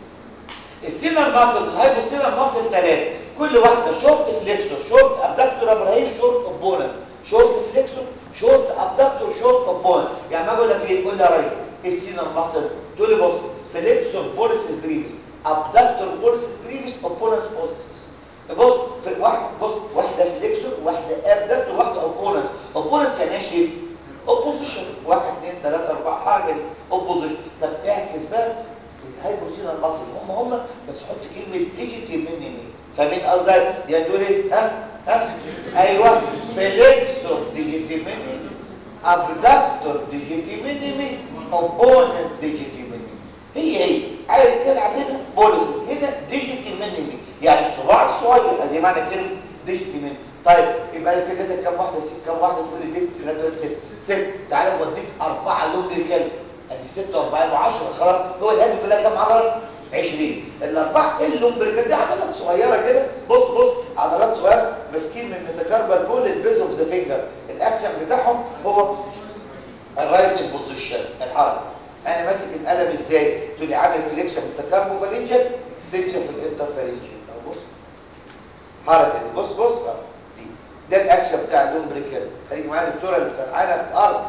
السيلر ماسل الهايبوسيلر ماسل ثلاثه كل واحده شورت فليكسور شورت ابدكتور ابراهيم شورت اوبوننت شورت فليكسور شورت ابدكتور شورت اوبوننت يعني ما اقول لك ايه قول لي يا ريس السيلر ماسل تقول لي بص فليكسور بوليسيس بريفيس ابدكتور بوليسيس بريفيس اوبوننت بوليسيس بص في واحده بص واحده فليكسور واحده ابدكتور واحده اوبوننت اوبوننت يعني ايه شيف اوبوزيشن واحد اثنين ثلاثه اربعه حاجه دي اوبوزيشن طب اعكس بقى الهايبوسيلر ماسل هم هم بس حط كلمه ديجيتي من يمين فمين قصدي يعني دول ايه ها ها ايوه فليكسور ديجيتي من يمين ابدكتور ديجيتي من يمين اوبوننت ديجيتي من يمين هي هي عايز تلعب هنا بوليس هنا ديجيتي من يمين يعني الصباع الصغير ادي معنى كلمه ديجيتي من طيب يبقى كده ده كام واحده ست كام واحده في اللي دي لغايه ست ست تعالى اوديك اربعه لون كام ادي 6 و4 و10 خلاص هو الهند كلها كام عضله 20 الاربعه اللومبريكال دي عضلات صغيره كده بص بص عضلات صغيره ماسكين من ميتاكاربال بول البيز اوف ذا فينجر الاكشن بتاعهم هو الرايت بوزيشن الحركه انا ماسك القلم ازاي تقول لي عامل فليكشن ميتاكاربو فالنجل اكستنشن في الانترفالنجل اهو بص حركه دي بص بص اه دي ده الاكشن بتاع اللومبريكال خليك معايا الدكتوره اللي سرحانه في الارض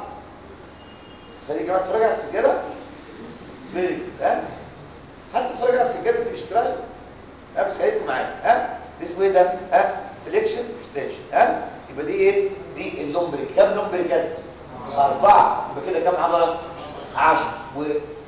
خليك كمان تتفرج على السجاده فيري ها حتى تتفرج على السجاده دي مش تراي ها بس خليكم معايا ها دي اسمه ايه ده ها فليكشن اكستنشن ها يبقى دي ايه دي اللومبريك كام لومبريكال اربعه يبقى كده كام عضله 10 و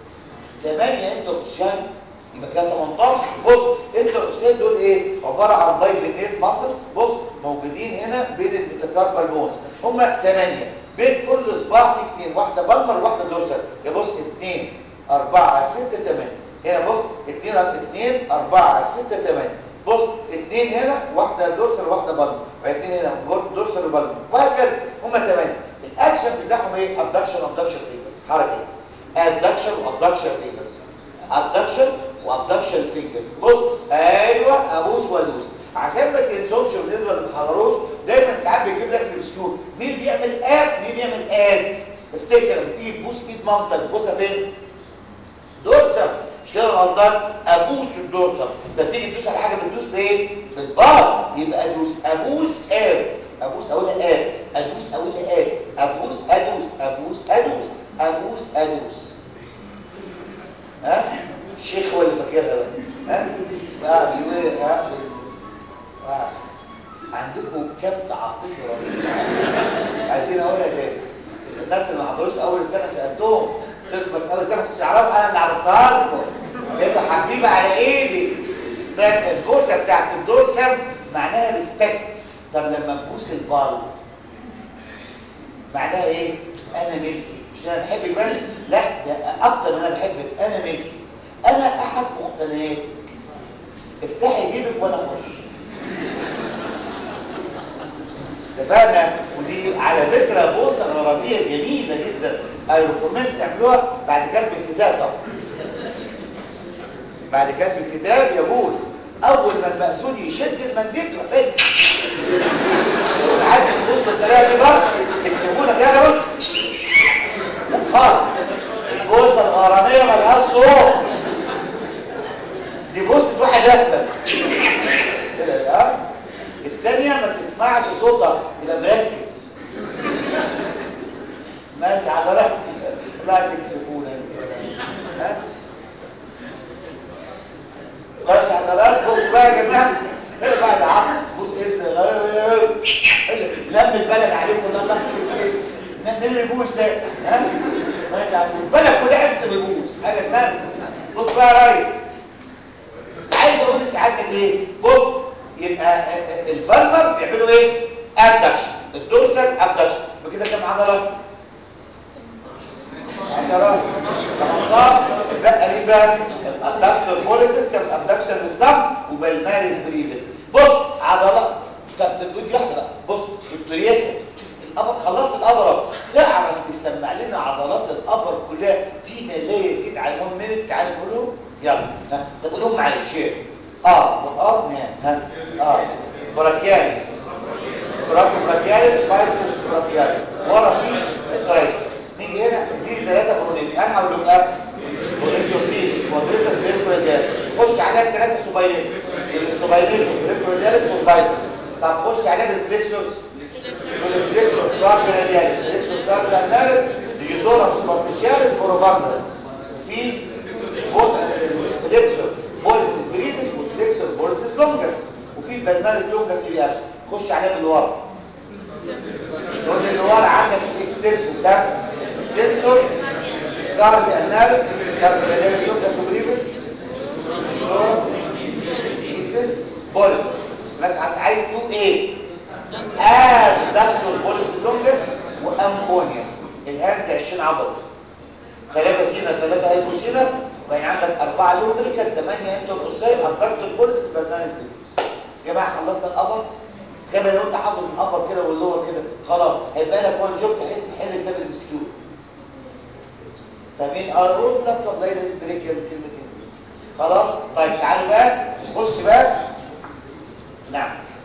8 انتروكسيان يبقى كده 18 بص انتروكسيان دول ايه عباره عن بايبينيت ماسل بص موجودين هنا بين الميتاكاربال بون هم 8 بين كل صباع في اثنين واحده بالمر وواحده دورسال يا بص 2 4 6 8 هنا بص 2 2 4 6 8 بص 2 هنا واحده دورسال وواحده بالمر واثنين هنا دورسال وبالمر وهكذا هم 8 الاكشن بتاعهم ايه ابدكشن ابدكشن فينجرز حركه ادكشن وابدكشن فينجرز ادكشن وابدكشن فينجرز بص ايوه ابوس وادوس عشان ما تنسوش بالنسبه اللي ما حضروش دايما ساعات بيجيب لك في السكور مين بيعمل اب مين بيعمل اد افتكر لما تيجي تبوس ايد مامتك تبوسها فين دورسم مش كده غلطان ابوس الدورسم انت بتيجي تدوس على حاجه بتدوس بايه بالبار يبقى ادوس ابوس اب ابوس اقولها اب ادوس اقولها اب ابوس ادوس ابوس ادوس ابوس ادوس ها الشيخ هو اللي فاكرها بقى ها اه بيقول ايه ها آه. عندكم كبت عاطفي رهيب عايزين اقولها تاني الناس اللي ما حضروش اول سنه سالتهم قلت بس اول سنه كنتش اعرفها انا اللي عرفتها لكم لقيته حبيبه على ايدي ده البوسه بتاعت الدورسم معناها ريسبكت طب لما تبوس البال معناها ايه انا ملكي مش انا بحبك بس لا ده اكتر من انا بحبك انا ملكي انا احد مقتنياتك افتحي جيبك وانا اخش اتفقنا ودي على فكره بوسه غربيه جميله جدا اي ريكومند تعملوها بعد كتب الكتاب طبعا بعد كتب الكتاب يجوز اول ما المأذون يشد المنديل تروح فين لو عايز يظبط بالطريقه دي برضه تكسبونا كده بص لا خالص البوسه الغراميه ملهاش صوت دي بوسه واحد اهبل كده يا الثانيه ما تسمعش صوتها يبقى مركز ماشي حضرتك لا تكسفونا ها ماشي حضرتك بص بقى يا جماعه ارفع العقل بص ايه لم البلد عليكم الله مين اللي بيبوس ده ها ماشي البلد كلها عرفت بيبوس حاجه ثانيه بص بقى يا ريس ايه بص يبقى البالمر بيعملوا ايه ابدكشن الدورسال ابدكشن بكده كام عضله عضلات 18 بقى مين بقى الادكتور بوليسس كان الادكشن للصم وبالمارس بريفس بص عضلات طب تقول واحده بقى بص التورياسه الابر خلصت الابر اهو تعرف تسمع لنا عضلات الابر كلها فيما لا يزيد عن 1 مينت تعال نقولهم يلا ها طب قولهم معايا شير اه اه نعم ها اه براكياليس براكو براكياليس بايسس براكياليس ورا في الترايسس نيجي هنا دي ثلاثه برونين انا هقول لهم ايه برونيوفيل وبريتا بريكوريدال خش عليها بثلاثه سوبايلين السوبايلين بريكوريداليس والبايسس طب خش عليها بالفليكسورز بالفليكسور كاربي رادياليس فليكسور كاربي رادياليس ديجيتورا سوبرفيشياليس فوروباندرس في فليكسور بوليس بريدس وفليكسور بوليس لونجس وفي البلمارس لونجس دي خش عليها من ورا تقول اللي ورا عندك الاكسس ده سنسور كاربي اناليس كاربي رادياليس لونجس وبريدس بوليس ماشي عايز تو ايه اب دكتور بوليس لونجس وامبونيوس الهام ده 20 عضله ثلاثة سينا ثلاثة هيبوسينا وبين عندك أربعة لوبريكال ثمانية انتروسيل الدكتور بوليس برنامج بوليس يا جماعة خلصنا الأبر كما لو أنت حافظ الأبر كده واللور كده خلاص هيبقى لك وان جوب تحل تحل كتاب المسكيو فمين أروح لك فضيلة البريكيال كلمتين خلاص طيب تعالوا بقى بص بقى نعم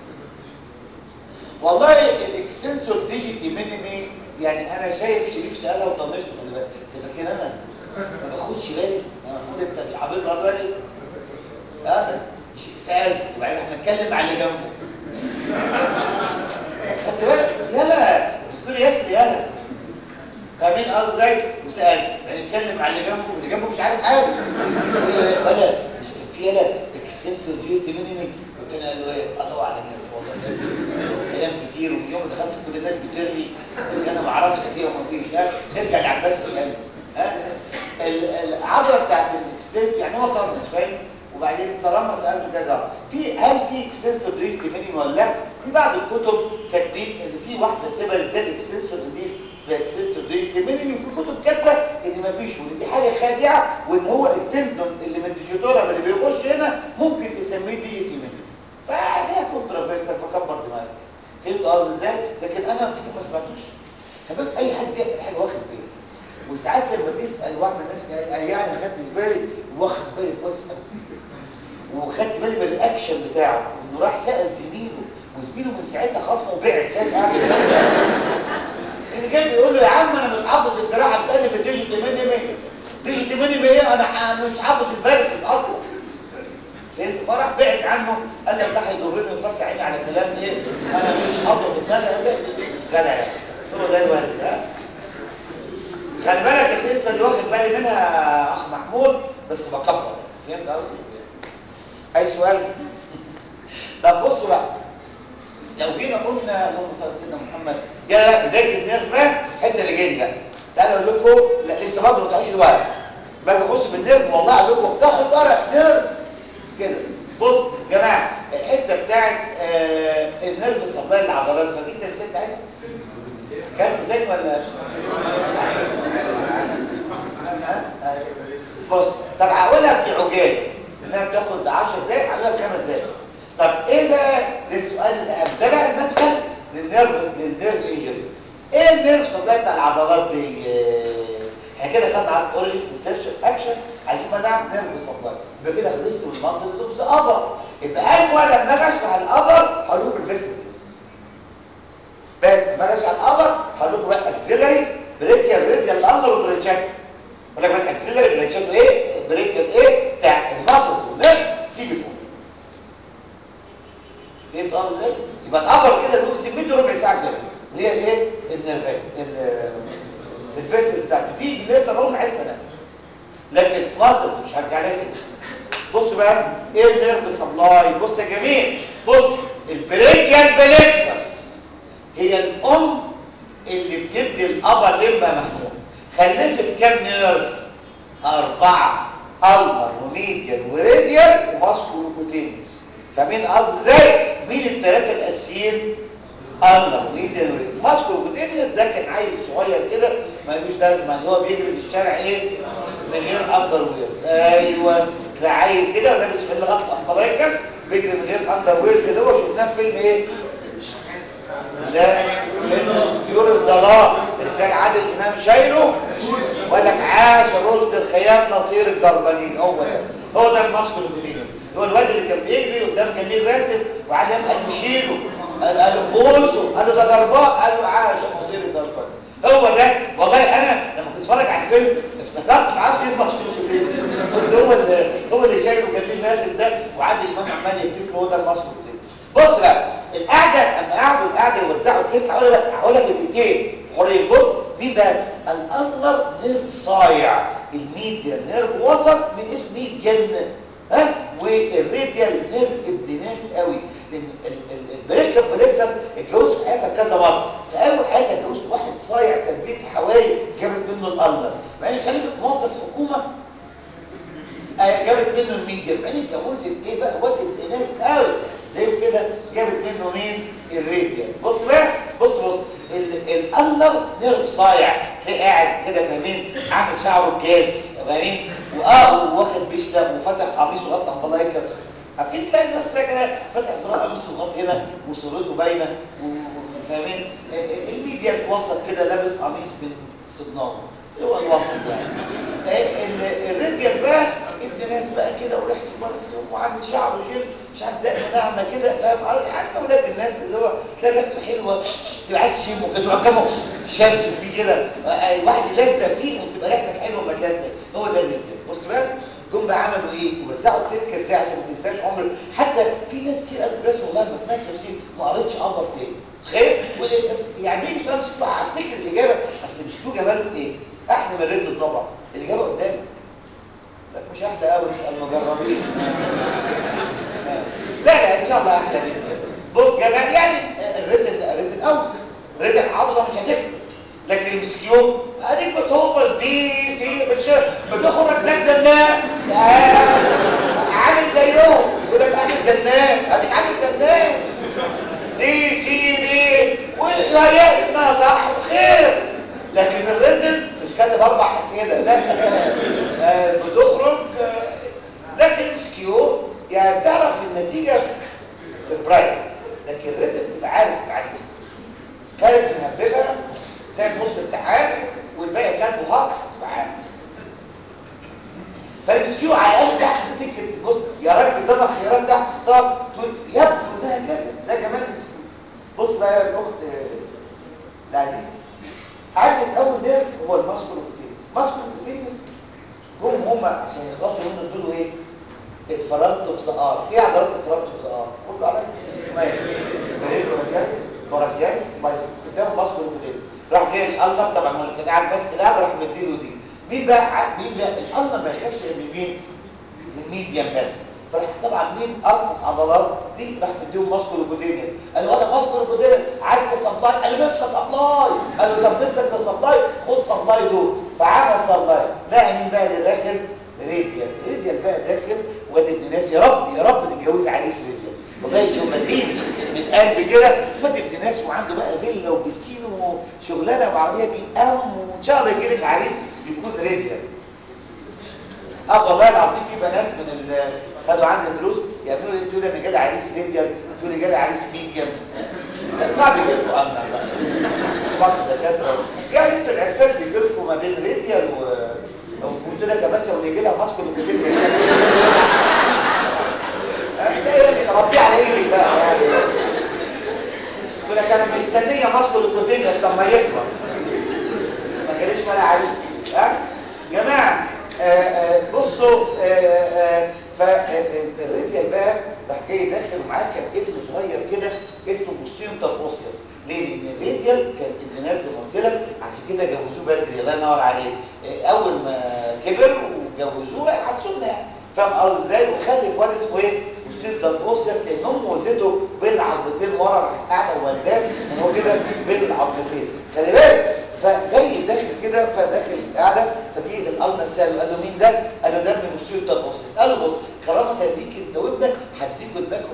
والله الاكسنسور ديجيتي مينيمي يعني انا شايف شريف سالها وطنشت خلي بالك انت فاكر انا ما باخدش بالي المفروض انت مش حافظها بالي اه سال وبعدين احنا نتكلم على اللي جنبه خدت بالك يلا دكتور ياسر يلا فاهمين قصدي ازاي وسال يعني نتكلم على اللي جنبه واللي جنبه مش عارف حاجه ولا بس كان في يلا اكسنسور ديجيتي مينيمي قلت له قال له ايه الله اعلم يا والله كلام كتير ومن يوم دخلت كل الناس بترغي انا ما اعرفش فيها وما فيش ها نرجع لعباس اسالني ها العضله بتاعت الاكسنت يعني هو طنش فاهم وبعدين طالما سالته كذا في هل في اكسنسور دريت مينيم ولا لا في بعض الكتب كاتبين ان في واحده سيبرت زي الاكسنسور ديس اسمها اكسنسور دريت مينيم وفي كتب كاتبه ان ما فيش وان دي حاجه خادعه وان هو التندون اللي من الديجيتورا اللي بيخش هنا ممكن تسميه ديجيتي مينيم فهي كونترافيرسال فكبر دماغك فهمت قصدي ازاي لكن انا ما سمعتوش تمام اي حد بيعمل حاجه واخد باله وساعات لما تسال واحد من الناس قال يعني خدت بالي واخد بالي كويس قوي وخدت بالي من الاكشن بتاعه انه راح سال زميله وزميله من ساعتها خلاص ما بعد شايف قاعد اللي جاي بيقول له يا عم انا مش حافظ الجراحه بتسالني في الديجيت مينيمي ديجيت مينيمي ايه انا مش حافظ الفيرسز اصلا فهمت فرح بعد عنه قال لك ده هيضرني وفتح عيني على كلام ايه انا مش حاطه في دماغي هذا جدع هو ده الوالد ها خلي بالك القصه دي واخد بالي منها اخ محمود بس بكبر فهمت قصدي اي سؤال طب بصوا بقى لو جينا قلنا اللهم صل على سيدنا محمد يا بدايه النيرف بقى الحته اللي جايه دي بقى تعالوا اقول لكم لا لسه برضه ما تعيش الورق باجي ابص في النيرف والله اقول لكم افتحوا الورق نيرف كده بص يا جماعه الحته بتاعت آه النيرف سبلاي العضلات فاكرين التمثيل بتاعتها كان تاني ولا بص طب هقولها في عجاله انها بتاخد 10 دقايق هقولها في 5 دقايق طب ايه بقى ده السؤال الاهم ده بقى المدخل للنيرف للنيرف انجري ايه النيرف سبلاي بتاع العضلات دي احنا كده خدنا على الاوريجن ريسيرش اكشن عايزين بقى نعمل نيرف سبلاي يبقى كده خلصت من الماسلز اوف ذا ابر يبقى انا لما اجي اشرح الابر هقول لكم الفيسيتس بس لما اجي اشرح الابر هقول لكم بقى اكسيلري بريكيال ريديال اندر وبريتشاك ولا بقى اكسيلري بريتشاك ايه بريكيال ايه بتاع الماسلز والنيرف سي بي 4 فهمت قصدي ازاي يبقى الابر كده له سميته ربع ساعه كده اللي هي الايه النيرفات الفيسل بتاعته دي ليتر اون عايز تنام لكن ماسل مش هرجع لها كده بص بقى ايه النيرف سبلاي بص يا جميل بص البريكيال بلكسس هي الام اللي بتدي الابر لمبه محمول خلفت كام نيرف اربعه البر وميديال وريديال وماسكولوكوتينيس فاهمين قصدي ازاي مين الثلاثه الاساسيين اندر ميديان ماسكو كوتينيوس ده كان عيل صغير كده ملوش لازمه هو بيجري في الشارع ايه من غير اندر ويرز ايوه ده عيل كده ولابس في لغايه الامبرايكس بيجري من غير اندر ويرز اللي هو شفناه في فيلم ايه لا فيلم طيور الظلام اللي كان عادل امام شايله وقال لك عاش رشد الخيام نصير الجربانين هو ده هو ده الماسكو كوتينيوس هو الواد اللي كان بيجري قدام جميل راتب وعلي قال له شيله قال له بوسه قال له ده جرباء قال له عاش مصير الجرباء هو ده والله انا لما كنت اتفرج على الفيلم افتكرت عايز ايه مشهور كده قلت هو اللي هو اللي شايله جميل راتب ده وعادل امام عمال يكتب له هو ده المشهور كده بص بقى القعده اما قعدوا القعده يوزعوا التيك هقول لك هقولها في دقيقتين حريه بص مين بقى الانر نيرف صايع الميديا نيرف وسط من اسم ميديان ها والراديال نيرف ابن ناس قوي لان البريك بليكسس اتجوز في حياتها كذا مره في اول حياتها اتجوزت واحد صايع تربيه حوالي جابت منه الالنر بعدين خلفت موظف حكومه آه جابت منه الميديا بعدين اتجوزت ايه بقى واد ابن ناس قوي زي كده جابت منه مين الراديال بص بقى بص بص الالنر نيرف صايع تلاقيه قاعد كده فاهمين عامل شعره كاس فاهمين واه واخد بيشلم وفتح قميصه غطى الله يكسر عارفين تلاقي الناس كده فتح زرار قميصه وغطى هنا وصورته باينه فاهمين الميديا الوسط كده لابس قميص من صدناه هو الوسط يعني الراديال بقى ابن ناس بقى كده وريحته برفيوم وعامل شعره جل مش عارف دقنه ناعمه كده فاهم عارف اولاد الناس اللي هو تلاقي ريحته حلوه تبقى عايز تشمه كده رقمه شمس فيه كده واحد يلزق فيه وتبقى ريحتك حلوه ما تلزق هو ده الراديال بص بقى جم بقى عملوا ايه وزعوا التركه ازاي عشان ما تنساش عمر حتى في ناس كده قالوا بس والله ما سمعت تمثيل ما قريتش ابر تاني تخيل يعني بيجي سؤال مش هفتكر الاجابه بس مش له جمال في ايه احلى من الرد طبعا الاجابه قدامي لك مش احلى قوي اسال مجربين لا لا ان شاء الله احلى باذن الله بص جمال يعني الرد الرد الاوسط الرد الحافظه مش هتكتب لكن المسكيو اديك بتهبص دي سي بتخرج زي الزنان عامل زيهم يقول لك عامل زنان اديك عامل زنان دي سي دي ويا انها صح وخير لكن الريتم مش كاتب اربع اسئله لا آه بتخرج آه لكن سكيو يعني بتعرف النتيجه سربرايز لكن الريتم تبقى عارف تعدي كانت مهببه زي نص امتحان والباقي كاتبه هاكس تبقى عارف فالمسكيو على الاقل تحت تفتكر بص يا راجل قدامك خيارات تحت تختار تقول يبدو انها كذا ده كمان المسكيو بص بقى يا الاخت العزيزه عندك اول نيرف هو الماسكولوكوتينس ماسكولوكوتينس هم هم عشان يخلصوا منه دول ايه اتفرمتوا في سقار ايه عضلات اتفرمتوا في سقار قول عليا ماشي سرير ورجال ورجال بايس قدامه ماسكولوكوتينس راح جاي الالنر طبعا هو كان قاعد ماسك القعده راح مديله دي مين بقى مين بقى الالنر ما يخافش من مين من ميديم بس فراح طبعا مين ارفس عضلات دي راح مديهم ماسكولوكوتينس قال له هذا ماسكولوكوتينس عايز سبلاي قال له نفسي سبلاي قال له طب نفسك سبلاي خد سبلاي دول فعمل سبلاي لا مين بقى اللي داخل راديال راديال بقى داخل واد ابن ناس يا رب يا رب تتجوز عريس راديال والله شوف مدين من قلب كده واد ابن ناس وعنده بقى فيلا وبسين وشغلانه وعربيه بيقام وان شاء الله يجي لك عريس يكون راديال اه والله العظيم في بنات من ال خدوا عندي دروس يعملوا ايه تقول انا جالي عريس راديال تقول لي جالي عريس ميديم لا صعب يجيبوا امنا بقى برضه دكاتره يعني انتوا العرسان بيجي لكم ما بين راديال و وقلت لك يا باشا واللي يجي لها ماسكو الكوتين ربي على ايدك بقى يعني يقول لك انا مستنيه ماسكو الكوتين لما يكبر ما جاليش ولا عريس ها جماعه آآ آآ بصوا فالريديال بقى راح جاي داخل ومعاه كان ابن صغير كده اسمه بوستينتر اوسيوس ليه؟ لان الريديال كان ابن ناس زي ما قلت لك عشان كده جوزوه بدري الله ينور عليه اول ما كبر وجوزوه حسونا يعني فاهم قصدي ازاي وخلف واد اسمه ايه؟ بوستينتر اوسيوس لان امه ولدته بين العظمتين ورا راحت قاعده وولداه هو كده بين العظمتين خلي بالك فجاي داخل كده فداخل القعده فجه الالنر ساله قال له مين ده؟ قال له ده ابن مسيو التربوسيس قال له بص كرامه ليك انت وابنك هديكوا الباك اوف ذا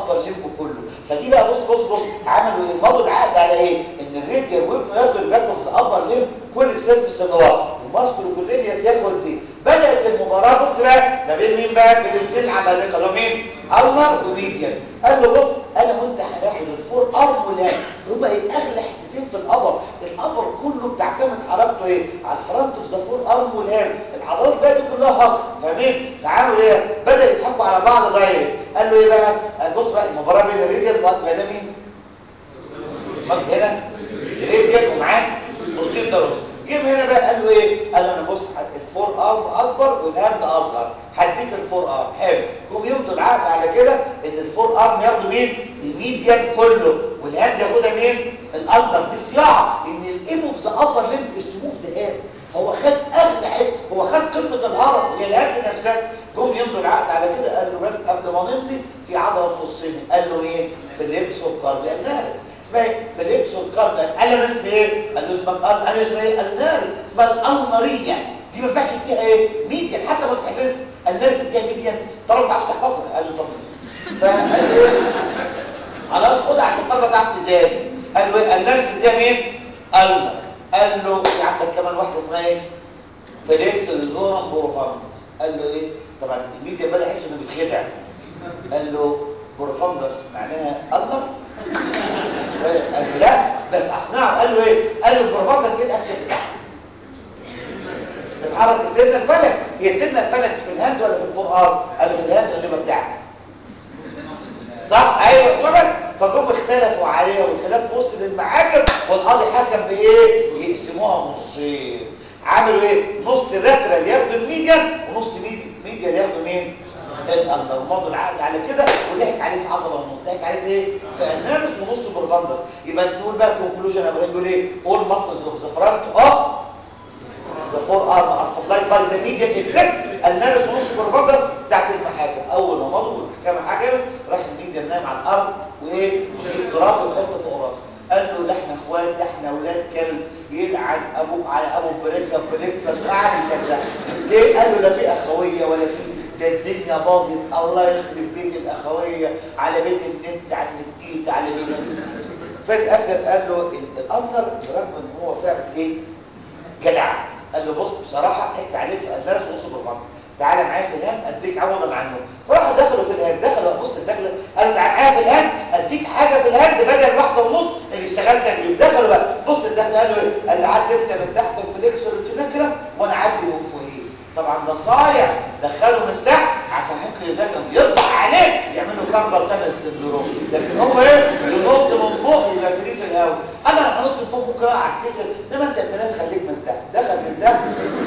الابر ليمب كله فدي بقى بص بص بص عملوا ايه مضوا العقد على ايه ان الراديال وابنه ياخدوا الباك اوف ذا ابر ليمب كل السيرفس اللي ورا وماسكوا الكولينياس ياخد دي بدات المباراه بص بقى ما بين مين بقى بين الاثنين عمالقه اللي هم مين النر وميديان قال له بص انا وانت هناخد الفور ارم والهاند هما ايه اغلى حتتين في الابر الابر كله بتعتمد حركته ايه على الفرونت اوف ذا فور ارم والهاند العضلات بقى دي كلها هاكس فاهمين تعالوا ايه بدا يضحكوا على بعض دايركت قال له ايه بقى قال بص بقى المباراه بين الريديال والمالك ده مين مالك هنا ريديال ومعاه بوستير ضرب جيب هنا بقى قال له ايه قال له انا بص الفور ارم اكبر والهاند اصغر هديك الفور ارم حلو قوم يمضوا العقد على كده ان الفور ارم ياخدوا مين الميديان كله والهاند ياخدها مين الاندر دي صياعه ان الايم اوف ذا ابر ليمب از تو موف ذا هاند هو خد اغلى حته هو خد قمه الهرم هي الهاند نفسها جم يمضوا العقد على كده قال له بس قبل ما نمضي في عضله تخصني قال له ايه في الليبس والكارديال نارس اسمها ايه فليكس والكارديال قال له اسمها ايه قال له اسمها قال له اسمها ايه النارس اسمها الانمريه دي ما ينفعش فيها ايه ميديان حتى ما تحفظش النارس فيها ميديان طالما ما تعرفش تحفظها قال له طب فقال له ايه خلاص خدها عشان طالما تعرف تذاكر قال له ايه النارس فيها مين قال قال له في عندك كمان واحده اسمها ايه فليكس للزورم بروفاندس قال له ايه طبعا الميديا بدا يحس انه بيتخدع قال له بروفاندس معناها الله قال له لا بس اقنعه قال له ايه قال له البروفاندس ايه الاكشن بتاعها بتحرك الترنة الفلكس هي الترنة الفلكس في الهاند ولا في الفور ار قال له في الهاند اللي بتاعها صح ايوه صبر فجم اختلفوا عليها والخلاف وصل للمحاكم والقاضي حكم بايه يقسموها نصين عملوا ايه نص الراترال ياخدوا الميديان ونص ميديان ياخدوا مين الأندر مضوا العقد على كده وضحك عليه في عضله ونص ضحك عليه في ايه في النابس ونص بروفاندس يبقى نقول بقى كونكلوجن يا ابراهيم يقول ايه all muscles of the front of the forearm are supplied by the median except النابس ونص بروفاندس بتاعت المحاكم اول ما مضوا والمحكمه حكمت راح الميديان نام على الارض وايه ويجيب تراب ويحط فوق راسه قال له ده احنا اخوات ده احنا اولاد كلب يلعن ابوك على ابو بريكا بريكسس قاعد يصدق ليه قال له لا في اخويه ولا في ده الدنيا باظت الله يخرب بيت الاخويه على بيت النت على النتيت على بيت في الاخر قال له الامر برغم ان هو فعل ايه جدع قال له بص بصراحه ضحكت عليك في الناس ونص بالغلط تعالى معايا في الهند اديك عوضا عنه فراحوا دخلوا في الهند دخلوا بص الدخله قالوا تعالى معايا في الهند اديك حاجه في الهند بدل واحده ونص اللي اشتغلت بيه دخلوا بقى بص الدخله قالوا ايه قال لي عدي انت من تحت الفليكسور الجنكرة وانا عدي من فوقيه طبعا ده صايع دخله من تحت عشان ممكن ده كان يطلع عليه يعملوا كاربال تانل سندروم لكن هو ايه ينط من فوق يبقى فري في الهواء انا لما انط من فوق ممكن اقع اتكسر انما انت ابن ناس خليك من تحت دخل من تحت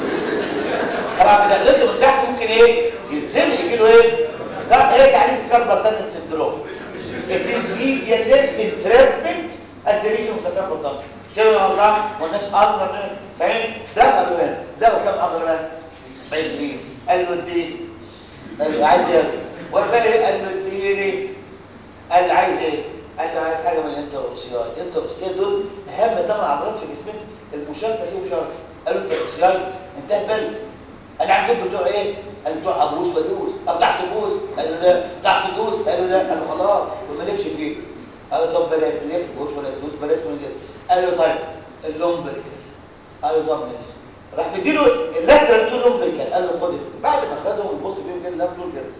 طبعا بدخلته من تحت ممكن ايه يتزنق يجي له ايه ايه تعريف الكاربال تانل سندروم It is medial entrapment at the region of the carpal tunnel كده يا الله والناس اقدر فاهم دخلوا هنا دخلوا كام اقدر هنا 20 قال له اديني قال له عايز ايه والباقي قال له اديني قال له عايز ايه قال له عايز حاجه من الانتروسياي الانتروسياي دول اهم ثمان عضلات في جسمنا المشاركه فيهم شرط قال له انتروسياي انتهى بالك انا عندهم بتوع ايه قال بتوع ابوس ودوس طب تحت بوس قال له لا تحت دوس قال له لا قال له خلاص ومالكش فيه قال له طب بلاش تلف بوس ولا تدوس بلاش من كده قال له طيب اللومبريك قال له طب ماشي راح مديله اللاترال تقول لهم بالكال قال له خد بعد ما خدهم البص فيهم كده لا تقول كده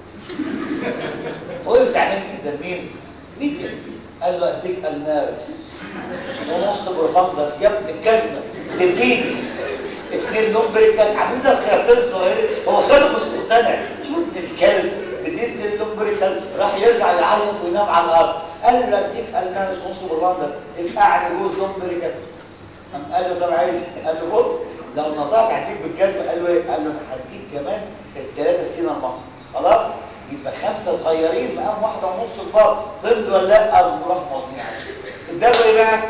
هو زعلان جدا مين مين قال له اديك المارس ونص بروفاندس يا ابن الجزمه تديني اتنين لومبريكال عاملين زي الخيارتين الصغيرين هو خده مش مقتنع شو ابن الكلب بديت اتنين لومبريكال راح يرجع يعيط وينام على الارض قال له اديك المارس ونص بروفاندس افقعني جوز لومبريكال قال له طب عايز قال له بص لو نطقت هديك بالجزمه قال له ايه قال له انا هديك كمان الثلاثه سينا المصري خلاص يبقى خمسه صغيرين مقام واحده ونص البار طب ولا لا او راح ماضيين اداله ايه بقى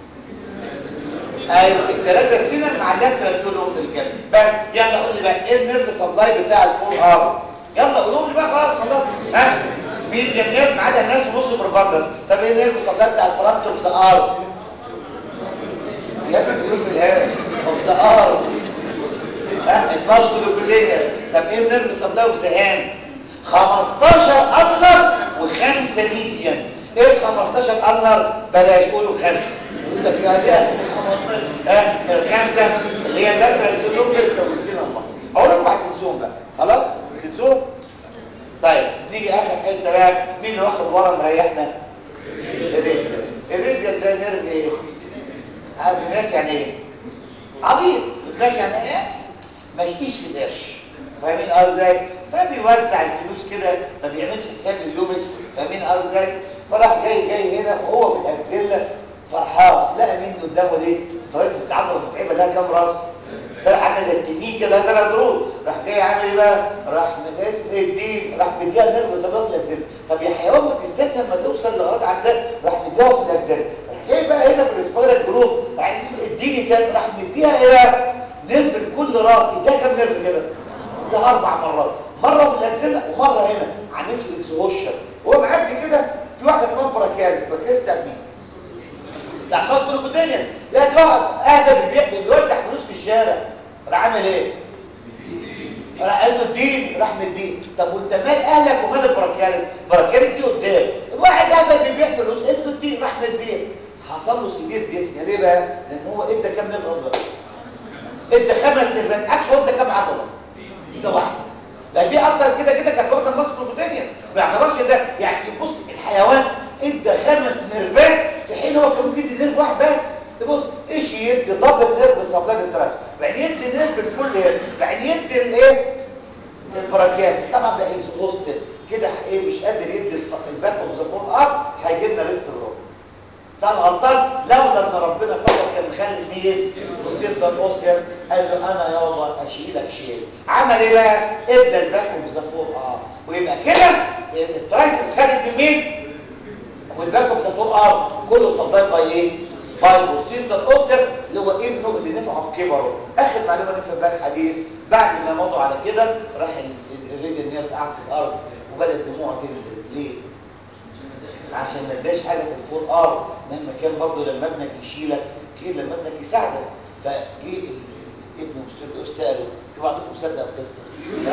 ايوه الثلاثه سينا مع اللاترال دول هم الجنب بس يلا قول لي بقى ايه النيرف سبلاي بتاع الفول ار يلا قولوا لي بقى خلاص خلاص ها مين النيرف ما عدا الناس ونص بروفاندس طب ايه النيرف سبلاي بتاع الفرونت اوف ذا ار يا ابني تقول في الهام اوف ذا ار ها الماسكولو كولينيس طب ايه النيرف سبلاي اوف ذا هاند 15 اطلق وخمسه ميديان ايه ال 15 النر بلاش قولوا خمسه يقول لك يا ده 15 ها الخمسه اللي هي اللاترال تلوب التوسين المصري اقول لكم هتنسوهم بقى خلاص تنسوهم طيب نيجي اخر حته بقى مين اللي واخد ورا مريحنا الريديال الريديال ده نيرف ايه عارف الناس يعني ايه عبيط الناس يعني ايه مشكيش في القرش فاهمين قصدي ازاي فبيوزع الفلوس كده ما بيعملش حساب اليوم اسود فاهمين قصدي ازاي فراح جاي جاي هنا وهو في الاكزيلا فرحان لقى مين قدامه دي طريقه العضله المتعبه لها كام راس ده حاجه زي التنين كده ثلاث ضروب راح جاي عامل ايه بقى راح مجاي ايه الدين راح مديها النرف زمان في الاكزيلا طب يا حيوان ما تستنى لما توصل لغايه عند ده راح مديها في الاكزيلا راح جاي بقى هنا في السبايرال جروب راح اديني تاني راح مديها ايه بقى نرف لكل راس اديها كام نرف كده ده اربع مرات مره في الاكزيلا ومره هنا عملت له اكسهوشن وهو معدي كده في واحده اسمها براكياز براكياز بتاعت مين بتاع الناس كلوكوتينيس لا تقعد اهدى بيبيع بيوزع فلوس في الشارع راح عامل ايه راح قال له الدين راح مدين طب وانت مال اهلك ومال البراكيالس البراكيالس دي قدام الواحد اهبل بيبيع فلوس ادوا الدين راح مدين حصل له سيفير ديسنيا ليه بقى لان هو ادى كام نرفه ادى خمس نرفات عكس هو ادى كام عضله ده واحد لا دي اصلا كده كده كانت واخده مصر كلوكوتينيس ما يعتبرش ده يعني بص الحيوان ادى خمس نرفات في حين هو كان ممكن يدي نرف واحد بس تبص ايش يدي دبل نيرف الصبلات الثلاثه بعدين يدي نيرف الكل هنا بعدين يدي الايه البراكيات طبعا ده اكزوستد كده ايه مش قادر يدي الباك اوف ذا فور اب هيجي لنا ريست بروب صار غلطان لولا ان ربنا صدق كان مخلي مين مستير اوسياس قال له انا يابا اشيلك شيل عمل ايه بقى ادى الباك اوف ذا فور اب ويبقى كده الترايسبس خدت من مين والباك اوف ذا فور اب كله سبلاي باي ايه باي بوستير اوسياس اللي هو ابنه اللي نفعه في كبره اخر معلومه نفهم بقى الحديث بعد ما مضوا على كده راح الريدل نيرف قاعد في الارض وبدات دموعه تنزل ليه عشان ما اداش حاجه في الفور ار مهما كان برضه لما ابنك يشيلك غير لما ابنك يساعدك فجه ابن مستر ساله في بعضكم مصدق القصه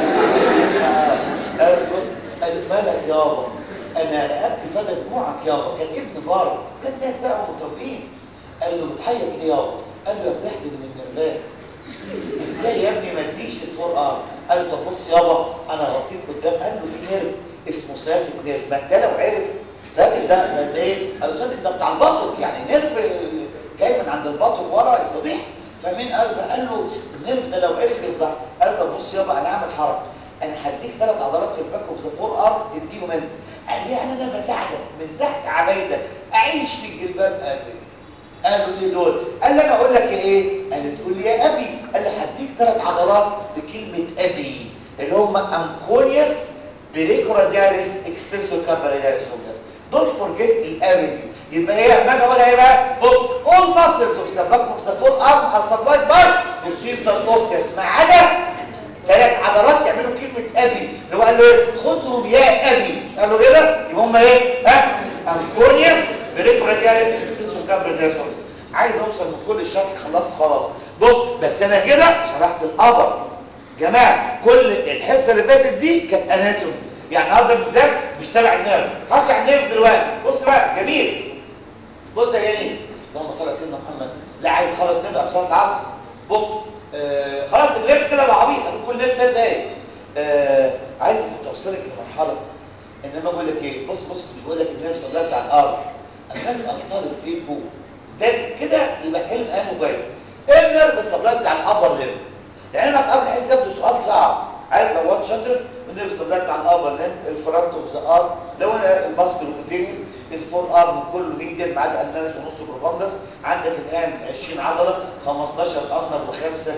قال بص قال مالك يابا انا رقبتي فدى دموعك يابا كان ابن بار ده الناس بقى متربيين قال له بتحيط ليه يابا قال له يفتح لي من النرفات ازاي يا ابني ما اديش الفور ار قال له طب بص يابا انا غطيت قدام قال له في نيرف اسمه ساتك نيرف ما ده لو عرف ساتك ده ده ايه قال له ساتك ده بتاع البطن يعني نيرف جاي من عند البطن ورا الفضيح فمين قال فقال له النيرف ده لو عرف يفضح قال له طب بص يابا انا هعمل حركه انا هديك ثلاث عضلات في الباك اوف ذا فور ار تديهم انت قال لي يعني انا بساعدك من تحت عبايتك اعيش في الجلباب ابي قالوا ايه دول قال لي انا اقول لك ايه قال لي تقول لي يا ابي قال لي هديك ثلاث عضلات بكلمه ابي اللي هم انكونيوس بريكورادياليس اكستنسور كارباليداليس فوجاس دونت فورجيت الابي دي يبقى ايه لما اجي اقولها ايه بقى بص all muscles of the back of the forearm are supplied by posterior osseous ما عدا ثلاث عضلات يعملوا كلمه ابي اللي هو قال له ايه خدهم يا ابي مش قالوا كده يبقى هم ايه ها انكونيوس بريكورادياليس اكستنسور كارباليداليس فوجاس عايز اوصل من كل الشرح خلصت خلاص بص بس انا كده شرحت القبر جماعه كل الحصه اللي فاتت دي كانت اناتومي يعني هذا ده مش تبع النيرف هشرح النيرف دلوقتي بص بقى جميل بص يا جميل اللهم صل على سيدنا محمد لا عايز خلاص نبدا بصلاه العصر بص آه خلاص الليفت كده بقى عبيط هنقول كل ليفت ثلاث دقايق آه عايز اوصلك لمرحله ان انا بقول لك ايه بص بص مش بقول لك النيرف صلاه بتاع الارض انا بسال طالب فيكم ده كده يبقى حلم انا كويس ايه النيرف السبلاي بتاع الابر ليم لان انا قبل عايز ابدا سؤال صعب عارف لو واد شاطر النيرف السبلاي بتاع الابر ليم الفرونت اوف ذا ارم لو انا الباسكل كونتينيوس الفور ارم كله ميديال ما عدا النانس ونص بروفاندس عندك الان 20 عضله 15 ارنر وخمسه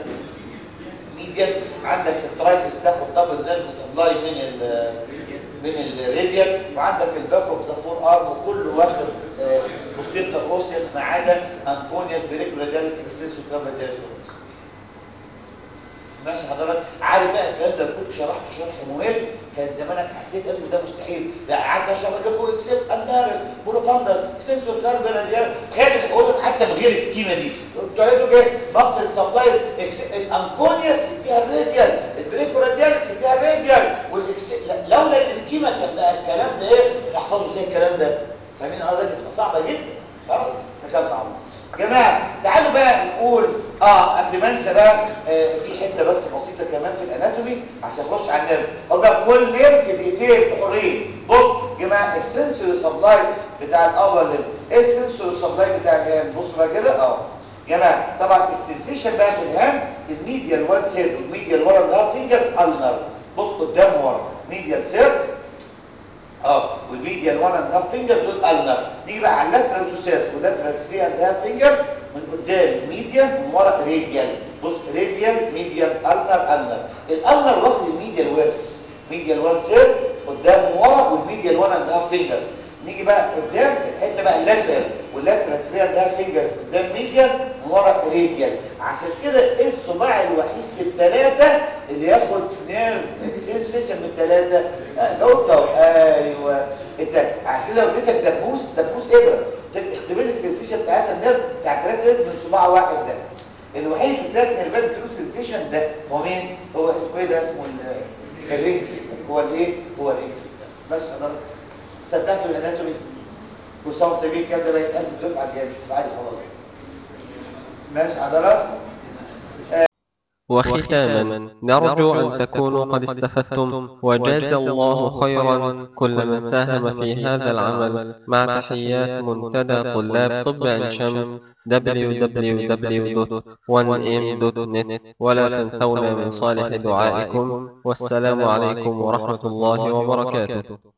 ميديال عندك الترايسس بتاخد دبل نيرف سبلاي من ال من الراديال وعندك الباك اوف ذا فور ارم وكله واخد بوستير اوسيس ما عدا انكونياس بريكولاداليس اكسسو كابيتاليس ماشي حضرتك عارف بقى الكلام ده كنت شرحته شرح ممل كان زمانك حسيت قالوا ده مستحيل لا قعدت اشرح لكم اكسبت اندارس بروفاندس اكسنسور كاربي راديال خالد اقول لك حتى من غير السكيما دي انتوا قالوا ايه مصر سبلاي الانكونياس يديها الراديال البريكوراديالس اديها راديال والاكس لا- لولا الاسكيما كان بقى الكلام ده ايه نحفظه ازاي الكلام ده فاهمين قصدي تبقى صعبه جدا خلاص اتكلنا على الله جماعه تعالوا بقى نقول اه قبل ما انسى بقى آه في حته بس بسيطه كمان في الاناتومي عشان اخش على النيرف اقول كل نيرف دقيقتين حرين بص يا جماعه السنسوري سبلاي بتاع الاول ليرف ايه السنسوري سبلاي بتاع الهاند بصوا بقى كده اه جماعه طبعا السنسيشن بقى في الهاند الميديال وان سيرد والميديال ورا الهاف فينجرز النر بص قدام ورا ميديال سيرد اه والميديال وان اند هاف فينجر دول النر نيجي بقى على اللاترال تو سيرف واللاترال 3 اند هاف فينجر من قدام ميديال من ورا راديال بص راديال ميديال النر النر الالنر واخد الميديال ويرس ميديال وان سيرف قدام ورا والميديال وان اند هاف فينجرز نيجي بقى قدام الحته بقى اللاترال واللاترال 3 اند هاف فينجر قدام ميديال من ورا راديال عشان كده ايه الصباع الوحيد في الثلاثه اللي ياخد نيرف سنسيشن من الثلاثه نقطه ايوه انت عشان لو اديتك دبوس دبوس ابره اختبر لي السنسيشن بتاعتها النيرف بتاع الثلاثه نيرف من صباع واحد ده الوحيد في الثلاث نيرفات بتقول سنسيشن ده هو مين هو اسمه ايه ده اسمه ال- الرينج فينجر هو الايه هو الرينج فينجر بس حضرتك صدقتوا الاناتومي وصوت طبيعي كده بقى يتقال في الدفعه الجايه مش عادي خلاص ماشي حضرتك وختاما نرجو أن تكونوا قد استفدتم وجاز الله خيرا كل من ساهم في هذا العمل مع تحيات منتدى طلاب طب عين شمس www.1m.net ولا تنسونا من صالح دعائكم والسلام عليكم ورحمة الله وبركاته